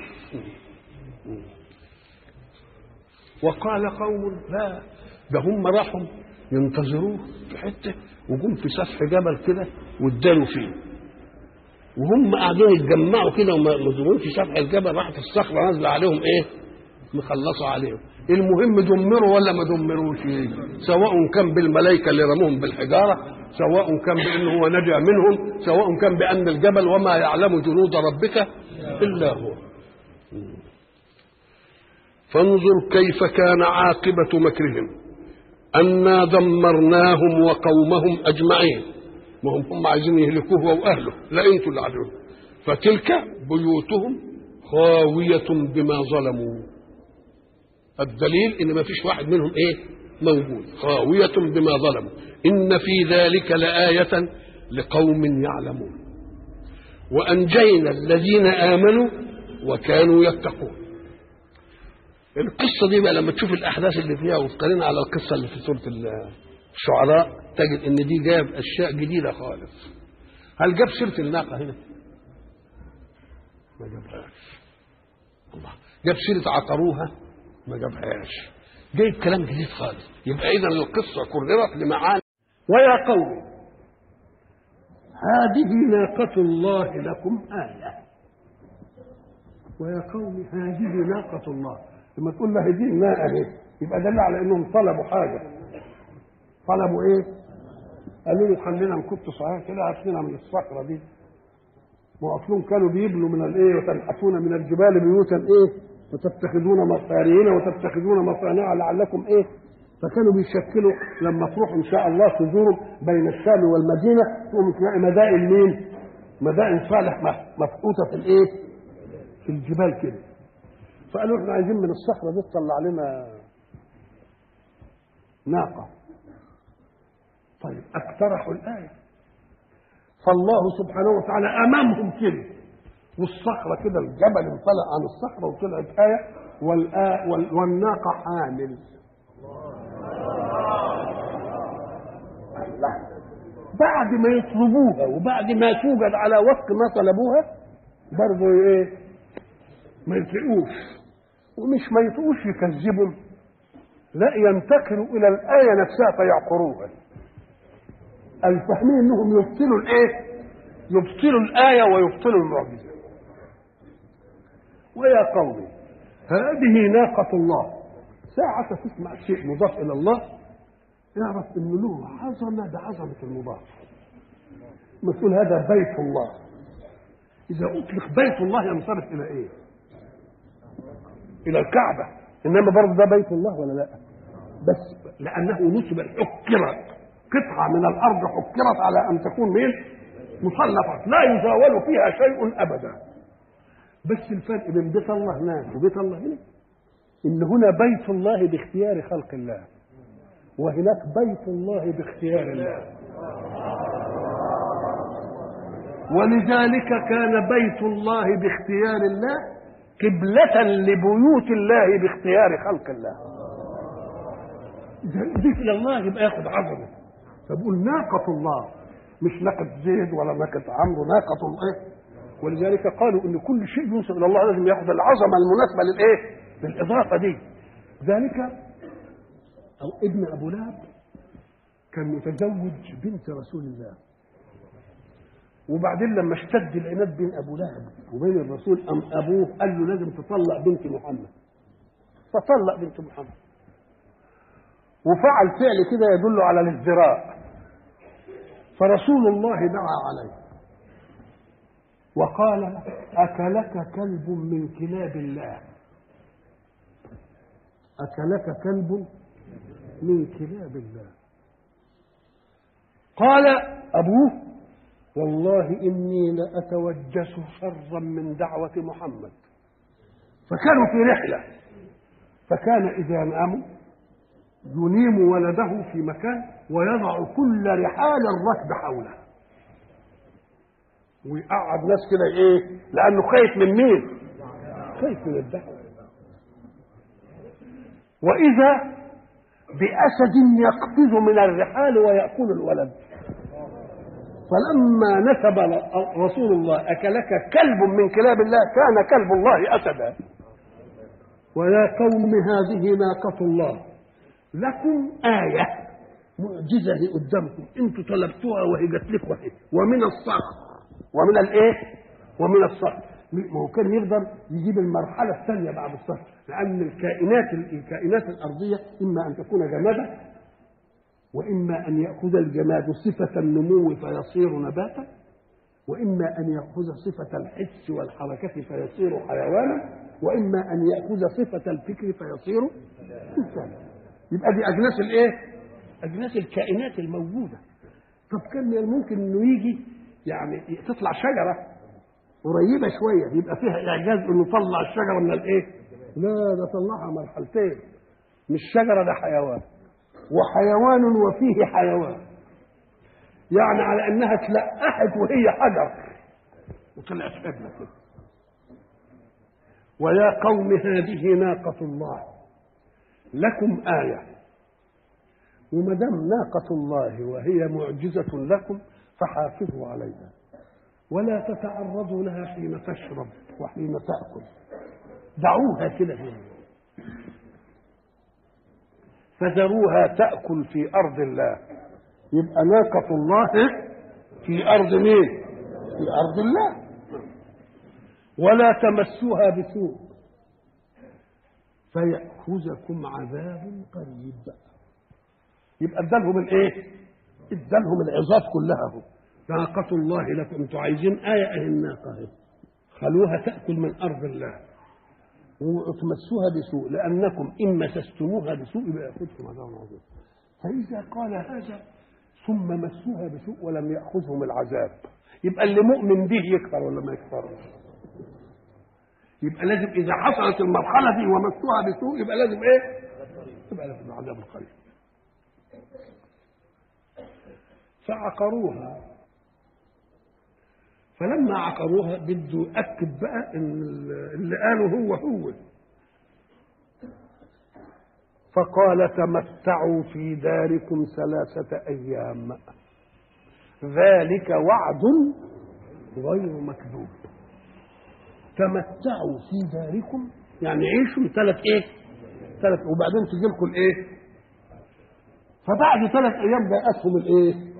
وقال قوم لا ده هم راحوا ينتظروه في حته وجم في سفح جبل كده وادالوا فيه وهم قاعدين يتجمعوا كده ومزورين في سفح الجبل راحت الصخره نازله عليهم ايه؟ مخلصه عليهم المهم دمروا ولا ما دمروش سواء كان بالملائكه اللي رموهم بالحجاره سواء كان بانه هو نجا منهم سواء كان بان الجبل وما يعلم جنود ربك الا هو فانظر كيف كان عاقبه مكرهم أنا دمرناهم وقومهم أجمعين ما هم هم عايزين يهلكوه هو وأهله لا أنتوا اللي عدوه فتلك بيوتهم خاوية بما ظلموا الدليل إن ما فيش واحد منهم إيه موجود خاوية بما ظلموا إن في ذلك لآية لقوم يعلمون وأنجينا الذين آمنوا وكانوا يتقون القصة دي بقى لما تشوف الأحداث اللي فيها وتقارنها على القصة اللي في سورة الشعراء تجد إن دي جاب أشياء جديدة خالص هل جاب سيرة الناقة هنا؟ ما جابهاش الله جاب سيرة عقروها ما جابهاش جايب كلام جديد خالص يبقى إذا القصة كررت لمعاني ويا قوم هذه ناقة الله لكم آية ويا قوم هذه ناقة الله لما تقول له دي الناقة اهي يبقى دل على انهم طلبوا حاجة طلبوا ايه؟ قالوا له خلينا نكت صحيح كده هات لنا من الصخرة دي واصلهم كانوا بيبنوا من الايه وتنحتون من الجبال بيوتا ايه وتتخذون مصارين وتتخذون مصانع لعلكم ايه فكانوا بيشكلوا لما تروح ان شاء الله تزوروا بين الشام والمدينه تقوم تلاقي مدائن مين؟ مدائن صالح مفقوته في الايه؟ في الجبال كده. فقالوا احنا عايزين من الصخره دي تطلع لنا ناقه. طيب اقترحوا الايه. فالله سبحانه وتعالى امامهم كده والصخره كده الجبل انطلق عن الصخره وطلعت ايه والآ والناقه حامل. بعد ما يطلبوها وبعد ما توجد على وفق ما طلبوها برضه ايه ما يطيقوش ومش ما يطيقوش يكذبوا لا ينتقلوا الى الايه نفسها فيعقروها الفاهمين انهم يبطلوا الايه يبطلوا الايه ويبطلوا المعجزه ويا قوم هذه ناقة الله ساعة تسمع شيء مضاف إلى الله يعرف ان له عظمه بعظمه المضاف مسؤول هذا بيت الله اذا اطلق بيت الله ينصرف الى ايه الى الكعبه انما برضه ده بيت الله ولا لا بس لانه نسب حكرت قطعه من الارض حكرت على ان تكون مين مصنفه لا يزاول فيها شيء ابدا بس الفرق بين بيت الله هناك وبيت الله هنا ان هنا بيت الله باختيار خلق الله وهناك بيت الله باختيار الله ولذلك كان بيت الله باختيار الله قبلة لبيوت الله باختيار خلق الله إذا ضيف إلى الله يبقى ياخد عظمة فبقول ناقة الله مش ناقة زيد ولا ناقة عمرو ناقة الله ولذلك قالوا ان كل شيء ينسب الى الله لازم ياخذ العظمه المناسبه للايه؟ للاضافه دي ذلك أو ابن أبو لهب كان متزوج بنت رسول الله وبعدين لما اشتد العناد بين أبو لهب وبين الرسول أم أبوه قال له لازم تطلق بنت محمد فطلق بنت محمد وفعل فعل كده يدل على الازدراء فرسول الله دعا عليه وقال أكلك كلب من كلاب الله أكلك كلب من كلاب الله قال أبوه والله إني لأتوجس شرا من دعوة محمد فكانوا في رحلة فكان إذا ناموا ينيم ولده في مكان ويضع كل رحال الركب حوله ويقعد ناس كده ايه لانه خايف من مين خايف من الدعوه واذا بأسد يقفز من الرحال ويأكل الولد فلما نسب رسول الله أكلك كلب من كلاب الله كان كلب الله أسدا ويا قوم هذه ناقة الله لكم آية معجزة قدامكم انتوا طلبتوها وهي جت لكم وهي ومن الصخر ومن الايه؟ ومن الصخر ما هو كان يقدر يجيب المرحلة الثانية بعد الصخر لأن الكائنات الكائنات الأرضية إما أن تكون جمادا وإما أن يأخذ الجماد صفة النمو فيصير نباتا وإما أن يأخذ صفة الحس والحركة فيصير حيوانا وإما أن يأخذ صفة الفكر فيصير إنسانا يبقى دي أجناس الإيه؟ اجناس الكائنات الموجوده طب كان من الممكن انه يجي يعني تطلع شجره قريبه شويه يبقى فيها اعجاز انه طلع الشجره من الايه؟ لا ده طلعها مرحلتين مش شجره ده حيوان وحيوان وفيه حيوان يعني على انها تلقحت وهي حجر وطلعت حبلة كده ويا قوم هذه ناقة الله لكم آية وما دام ناقة الله وهي معجزة لكم فحافظوا عليها ولا تتعرضوا لها حين تشرب وحين تأكل دعوها كده هنا فذروها تأكل في أرض الله يبقى ناقة الله في أرض مين؟ في أرض الله ولا تمسوها بسوء فيأخذكم عذاب قريب يبقى ادالهم الايه؟ ادالهم العظات كلها اهو ناقة الله لكم انتوا عايزين آية أهي الناقة اهي خلوها تأكل من أرض الله وتمسوها بسوء لأنكم إن مسستموها بسوء يبقى يأخذكم عذاب عظيم فإذا قال هذا ثم مسوها بسوء ولم يأخذهم العذاب يبقى اللي مؤمن به يكفر ولا ما يكفرش يبقى لازم إذا حصلت المرحلة دي ومسوها بسوء يبقى لازم إيه؟ يبقى لازم العذاب القريب فعقروها فلما عقروها بده يأكد بقى ان اللي قاله هو هو فقال تمتعوا في داركم ثلاثة أيام ذلك وعد غير مكذوب تمتعوا في داركم يعني عيشوا ثلاث ايه ثلاث وبعدين تجي لكم الايه فبعد ثلاث ايام جاءتهم الايه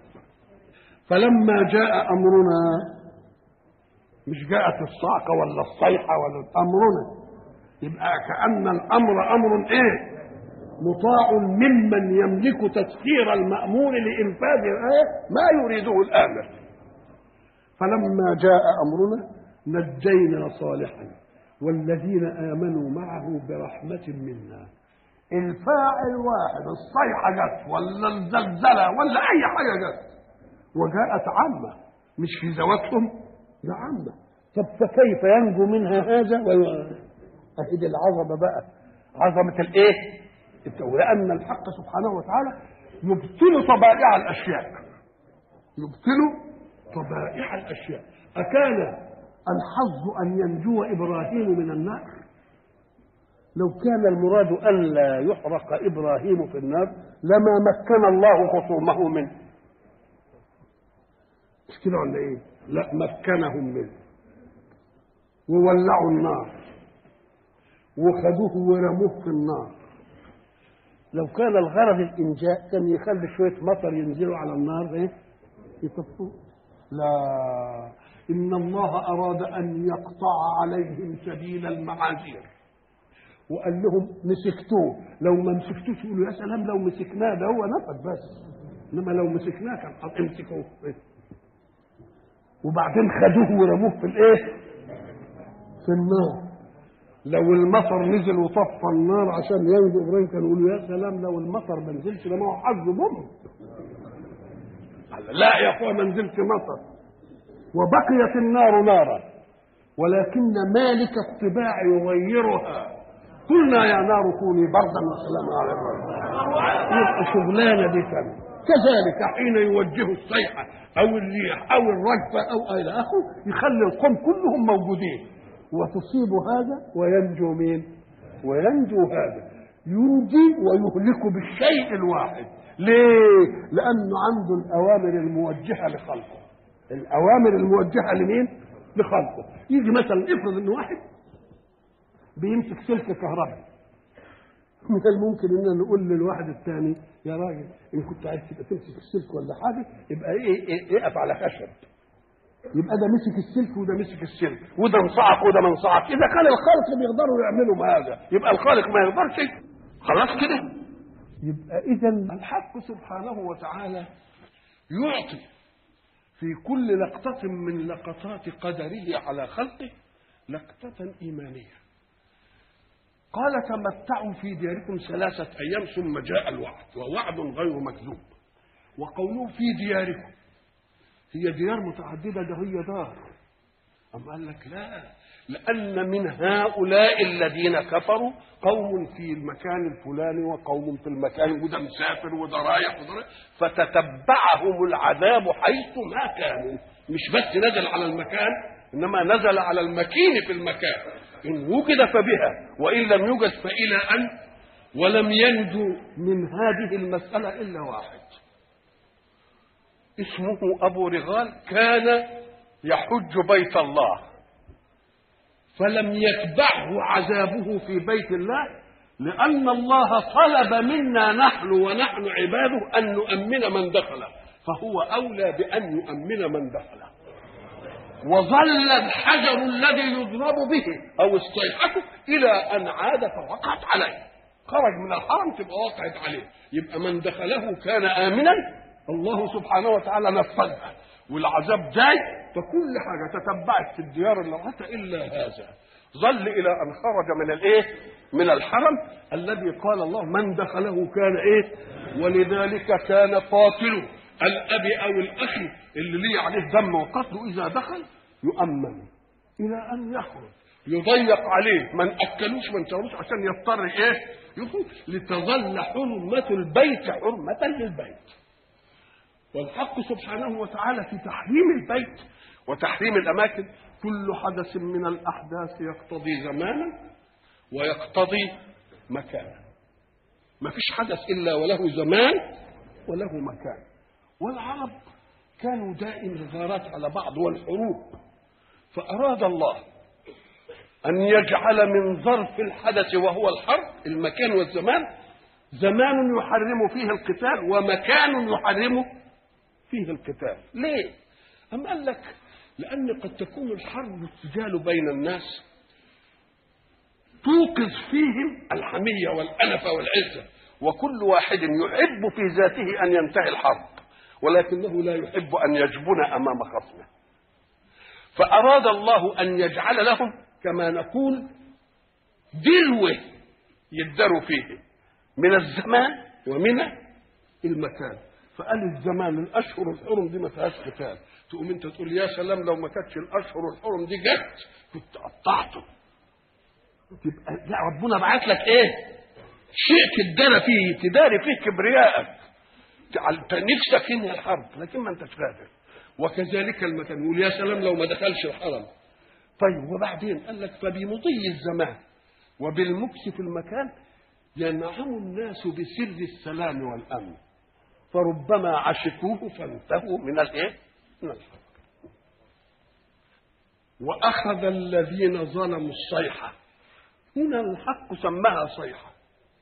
فلما جاء امرنا مش جاءت الصعقه ولا الصيحه ولا امرنا يبقى كان الامر امر ايه مطاع ممن يملك تسخير المامور لانفاذ الايه ما يريده الامر فلما جاء امرنا نجينا صالحا والذين امنوا معه برحمه منا الفاعل واحد الصيحه جت ولا الزلزله ولا اي حاجه جت وجاءت عامة مش في ذواتهم ده عامة طب فكيف ينجو منها هذا أهد العظمة بقى عظمة الإيه؟ لأن الحق سبحانه وتعالى يبطل طبائع الأشياء يبطل طبائع الأشياء أكان الحظ أن ينجو إبراهيم من النار لو كان المراد ألا يحرق إبراهيم في النار لما مكن الله خصومه منه مش كده ولا ايه؟ لا مكنهم منه وولعوا النار وخدوه ورموه في النار لو كان الغرض الانجاء كان يخلي شويه مطر ينزلوا على النار ايه؟ يطفوه لا ان الله اراد ان يقطع عليهم سبيل المعاذير وقال لهم مسكتوه لو ما مسكتوش يقولوا يا سلام لو مسكناه ده هو نفذ بس انما لو مسكناه كان امسكوه وبعدين خدوه ورموه في الايه في النار لو المطر نزل وطفى النار عشان ينجو ابراهيم كانوا يقولوا يا سلام لو المطر ما نزلش ده ما هو حظ بهم لا يا اخويا ما نزلش مطر وبقيت النار نارا ولكن مالك الطباع يغيرها قلنا يا نار كوني بردا وسلاما على ابراهيم يبقى شغلانه دي كانت كذلك حين يوجه الصيحه او الريح او الرجفه او الى اخره يخلي القوم كلهم موجودين وتصيب هذا وينجو مين؟ وينجو هذا ينجي ويهلك بالشيء الواحد ليه؟ لأنه عنده الأوامر الموجهة لخلقه الأوامر الموجهة لمين؟ لخلقه يجي مثلا افرض إن واحد بيمسك سلك كهرباء من الممكن ان نقول للواحد الثاني يا راجل ان كنت عايز تبقى تمسك السلك ولا حاجه يبقى ايه ايه اقف على خشب يبقى ده مسك السلك وده مسك السلك وده انصعق وده ما انصعق اذا كان الخالق بيقدروا يعملوا هذا يبقى الخالق ما يقدرش خلاص كده يبقى اذا الحق سبحانه وتعالى يعطي في كل لقطة من لقطات قدره على خلقه لقطة إيمانية قال تمتعوا في دياركم ثلاثة أيام ثم جاء الوعد ووعد غير مكذوب وقوله في دياركم هي ديار متعددة ده هي دار أم قال لك لا لأن من هؤلاء الذين كفروا قوم في المكان الفلاني وقوم في المكان وده مسافر وده رايح وده رايح فتتبعهم العذاب حيث ما كانوا مش بس نزل على المكان إنما نزل على المكين في المكان إن وجد فبها وإن لم يوجد فإلى أن ولم ينجو من هذه المسألة إلا واحد اسمه أبو رغال كان يحج بيت الله فلم يتبعه عذابه في بيت الله لأن الله طلب منا نحن ونحن عباده أن نؤمن من دخله فهو أولى بأن يؤمن من دخله وظل الحجر الذي يضرب به أو الصيحة إلى أن عاد فوقعت عليه خرج من الحرم تبقى وقعت عليه يبقى من دخله كان آمنا الله سبحانه وتعالى نفذها والعذاب جاي فكل حاجه تتبعت في الديار اللوحه الا هذا ظل الى ان خرج من الايه من الحرم الذي قال الله من دخله كان ايه ولذلك كان قاتل الاب او الاخ اللي ليه عليه دم وقتله اذا دخل يؤمن الى ان يخرج يضيق عليه ما ناكلوش ما نشروش عشان يضطر ايه يخرج لتظل حرمه البيت حرمه للبيت والحق سبحانه وتعالى في تحريم البيت وتحريم الاماكن كل حدث من الاحداث يقتضي زمانا ويقتضي مكانا ما فيش حدث الا وله زمان وله مكان والعرب كانوا دائم الغارات على بعض والحروب فاراد الله ان يجعل من ظرف الحدث وهو الحرب المكان والزمان زمان يحرم فيه القتال ومكان يحرم فيه القتال ليه أم قال لك لأن قد تكون الحرب والسجال بين الناس توقظ فيهم الحمية والأنفة والعزة وكل واحد يحب في ذاته أن ينتهي الحرب ولكنه لا يحب أن يجبن أمام خصمه فأراد الله أن يجعل لهم كما نقول دلوة يدروا فيه من الزمان ومن المكان فقال الزمان الاشهر الحرم دي ما فيهاش قتال تقوم انت تقول يا سلام لو ما كانتش الاشهر الحرم دي جت كنت قطعته تبقى لا ربنا بعت لك ايه شيء تدارى فيه تداري فيه كبريائك نفسك تنهي الحرب لكن ما انتش قادر وكذلك المكان يقول يا سلام لو ما دخلش الحرم طيب وبعدين قال لك فبمضي الزمان وبالمكس في المكان ينعم الناس بسر السلام والامن فربما عشقوه فانتهوا من الايه؟ من الحرب. واخذ الذين ظلموا الصيحه هنا الحق سماها صيحه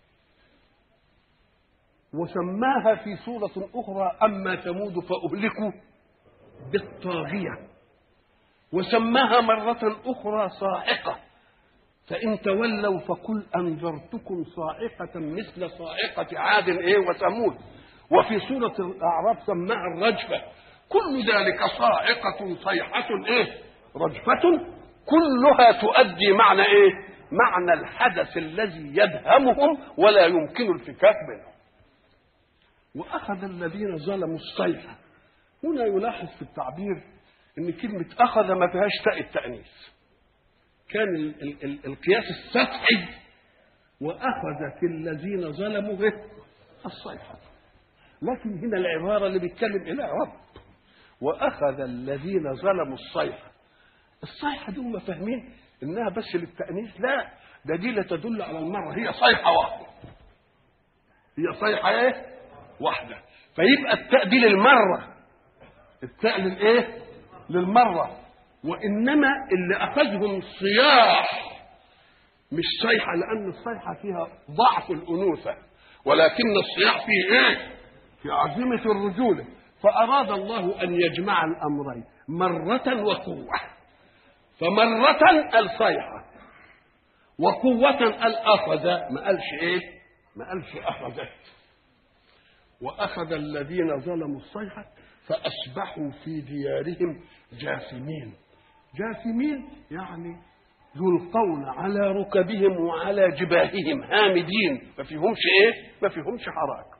وسماها في سورة أخرى أما ثمود فأهلكوا بالطاغية وسماها مرة أخرى صاعقة فإن تولوا فقل أنذرتكم صاعقة مثل صاعقة عاد إيه وثمود وفي سورة الأعراف سماها الرجفة كل ذلك صاعقة صيحة إيه رجفة كلها تؤدي معنى إيه معنى الحدث الذي يدهمهم ولا يمكن الفكاك منه وأخذ الذين ظلموا الصيحة هنا يلاحظ في التعبير ان كلمة أخذ ما فيهاش تاء التأنيث كان ال ال ال القياس السطحي وأخذت الذين ظلموا به الصيحة لكن هنا العبارة اللي بيتكلم إلى رب وأخذ الذين ظلموا الصيحة الصيحة دي هم فاهمين إنها بس للتأنيث لا ده دي لا تدل على المرة هي صيحة واحدة هي صيحة إيه؟ واحدة فيبقى التاء دي للمرة التاء للإيه؟ للمرة وإنما اللي أخذهم صياح مش صيحة لأن الصيحة فيها ضعف الأنوثة ولكن الصياح فيه إيه؟ في عزيمة الرجولة فأراد الله أن يجمع الأمرين مرة وقوة فمرة الصيحة وقوة الأخذ ما قالش إيه؟ ما قالش أخذت وأخذ الذين ظلموا الصيحة فأصبحوا في ديارهم جاثمين جاثمين يعني يلقون على ركبهم وعلى جباههم هامدين ما فيهمش ايه ما فيهمش حراك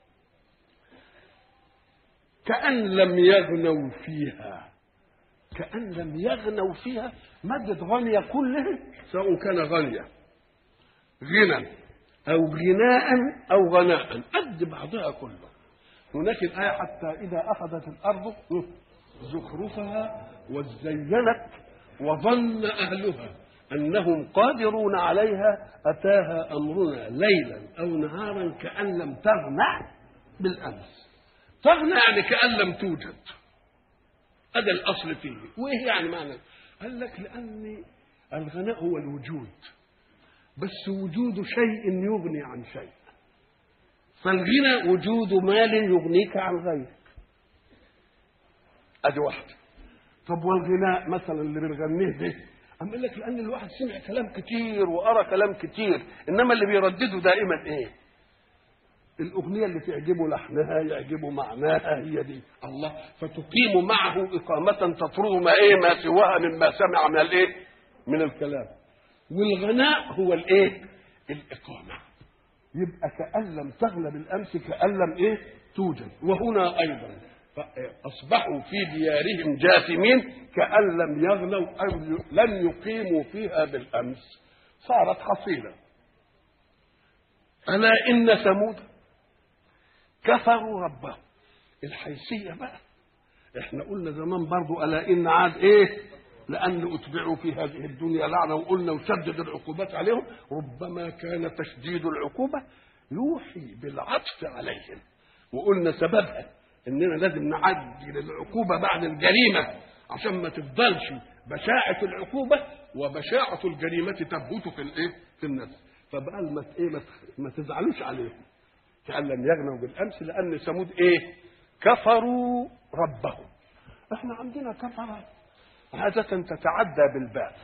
كأن لم يغنوا فيها كأن لم يغنوا فيها مادة غنية كلها سواء كان غنية غنى أو غناء أو غناء قد بعضها كله هناك الآية حتى إذا أخذت الأرض زخرفها وزينت وظن أهلها أنهم قادرون عليها أتاها أمرنا ليلا أو نهارا كأن لم تغنى بالأمس تغنى يعني كأن لم توجد هذا الأصل فيه وإيه يعني معنى قال لك لأن الغناء هو الوجود بس وجود شيء يغني عن شيء فالغنى وجود مال يغنيك عن غيرك ادي واحده طب والغناء مثلا اللي بنغنيه ده أم قال لك لان الواحد سمع كلام كتير وقرا كلام كتير انما اللي بيردده دائما ايه الاغنيه اللي تعجبه لحنها يعجبه معناها هي دي الله فتقيم معه اقامه تطرد ما ايه ما سواها مما سمع من الايه من الكلام والغناء هو الايه الاقامه يبقى كأن لم تغلب الأمس كأن لم إيه توجد وهنا أيضا أصبحوا في ديارهم جاثمين كأن لم يغنوا أو لم يقيموا فيها بالأمس صارت حصيلة ألا إن ثمود كفروا ربهم الحيثية بقى احنا قلنا زمان برضو ألا إن عاد إيه لأن أتبعوا في هذه الدنيا لعنة وقلنا وشدد العقوبات عليهم ربما كان تشديد العقوبة يوحي بالعطف عليهم وقلنا سببها إننا لازم نعدي للعقوبة بعد الجريمة عشان ما تفضلش بشاعة العقوبة وبشاعة الجريمة تبوت في الإيه؟ في النفس فبقى ما إيه ما تزعلوش عليهم كأن لم يغنوا بالأمس لأن ثمود إيه؟ كفروا ربهم احنا عندنا كفره عادة تتعدى بالباء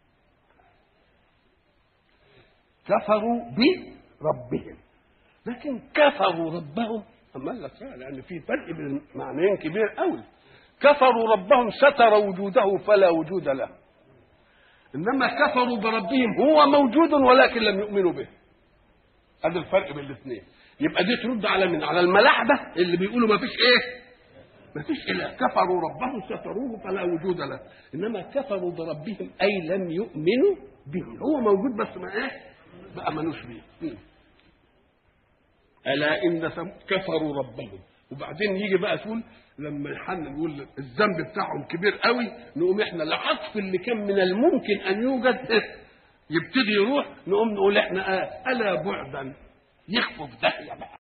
كفروا بربهم لكن كفروا ربهم أما لك لأن في فرق بين معنيين كبير قوي كفروا ربهم ستر وجوده فلا وجود له إنما كفروا بربهم هو موجود ولكن لم يؤمنوا به هذا الفرق بين الاثنين يبقى دي ترد على من على الملاحدة اللي بيقولوا ما فيش ايه ما فيش إله كفروا ربهم ستروه فلا وجود له إنما كفروا بربهم أي لم يؤمنوا به هو موجود بس ما إيه ما أمنوش به ألا إن كفروا ربهم وبعدين يجي بقى تقول لما يحن يقول الذنب بتاعهم كبير قوي نقوم احنا العطف اللي كان من الممكن ان يوجد يبتدي يروح نقوم نقول احنا آه الا بعدا يخفوا في داهيه بقى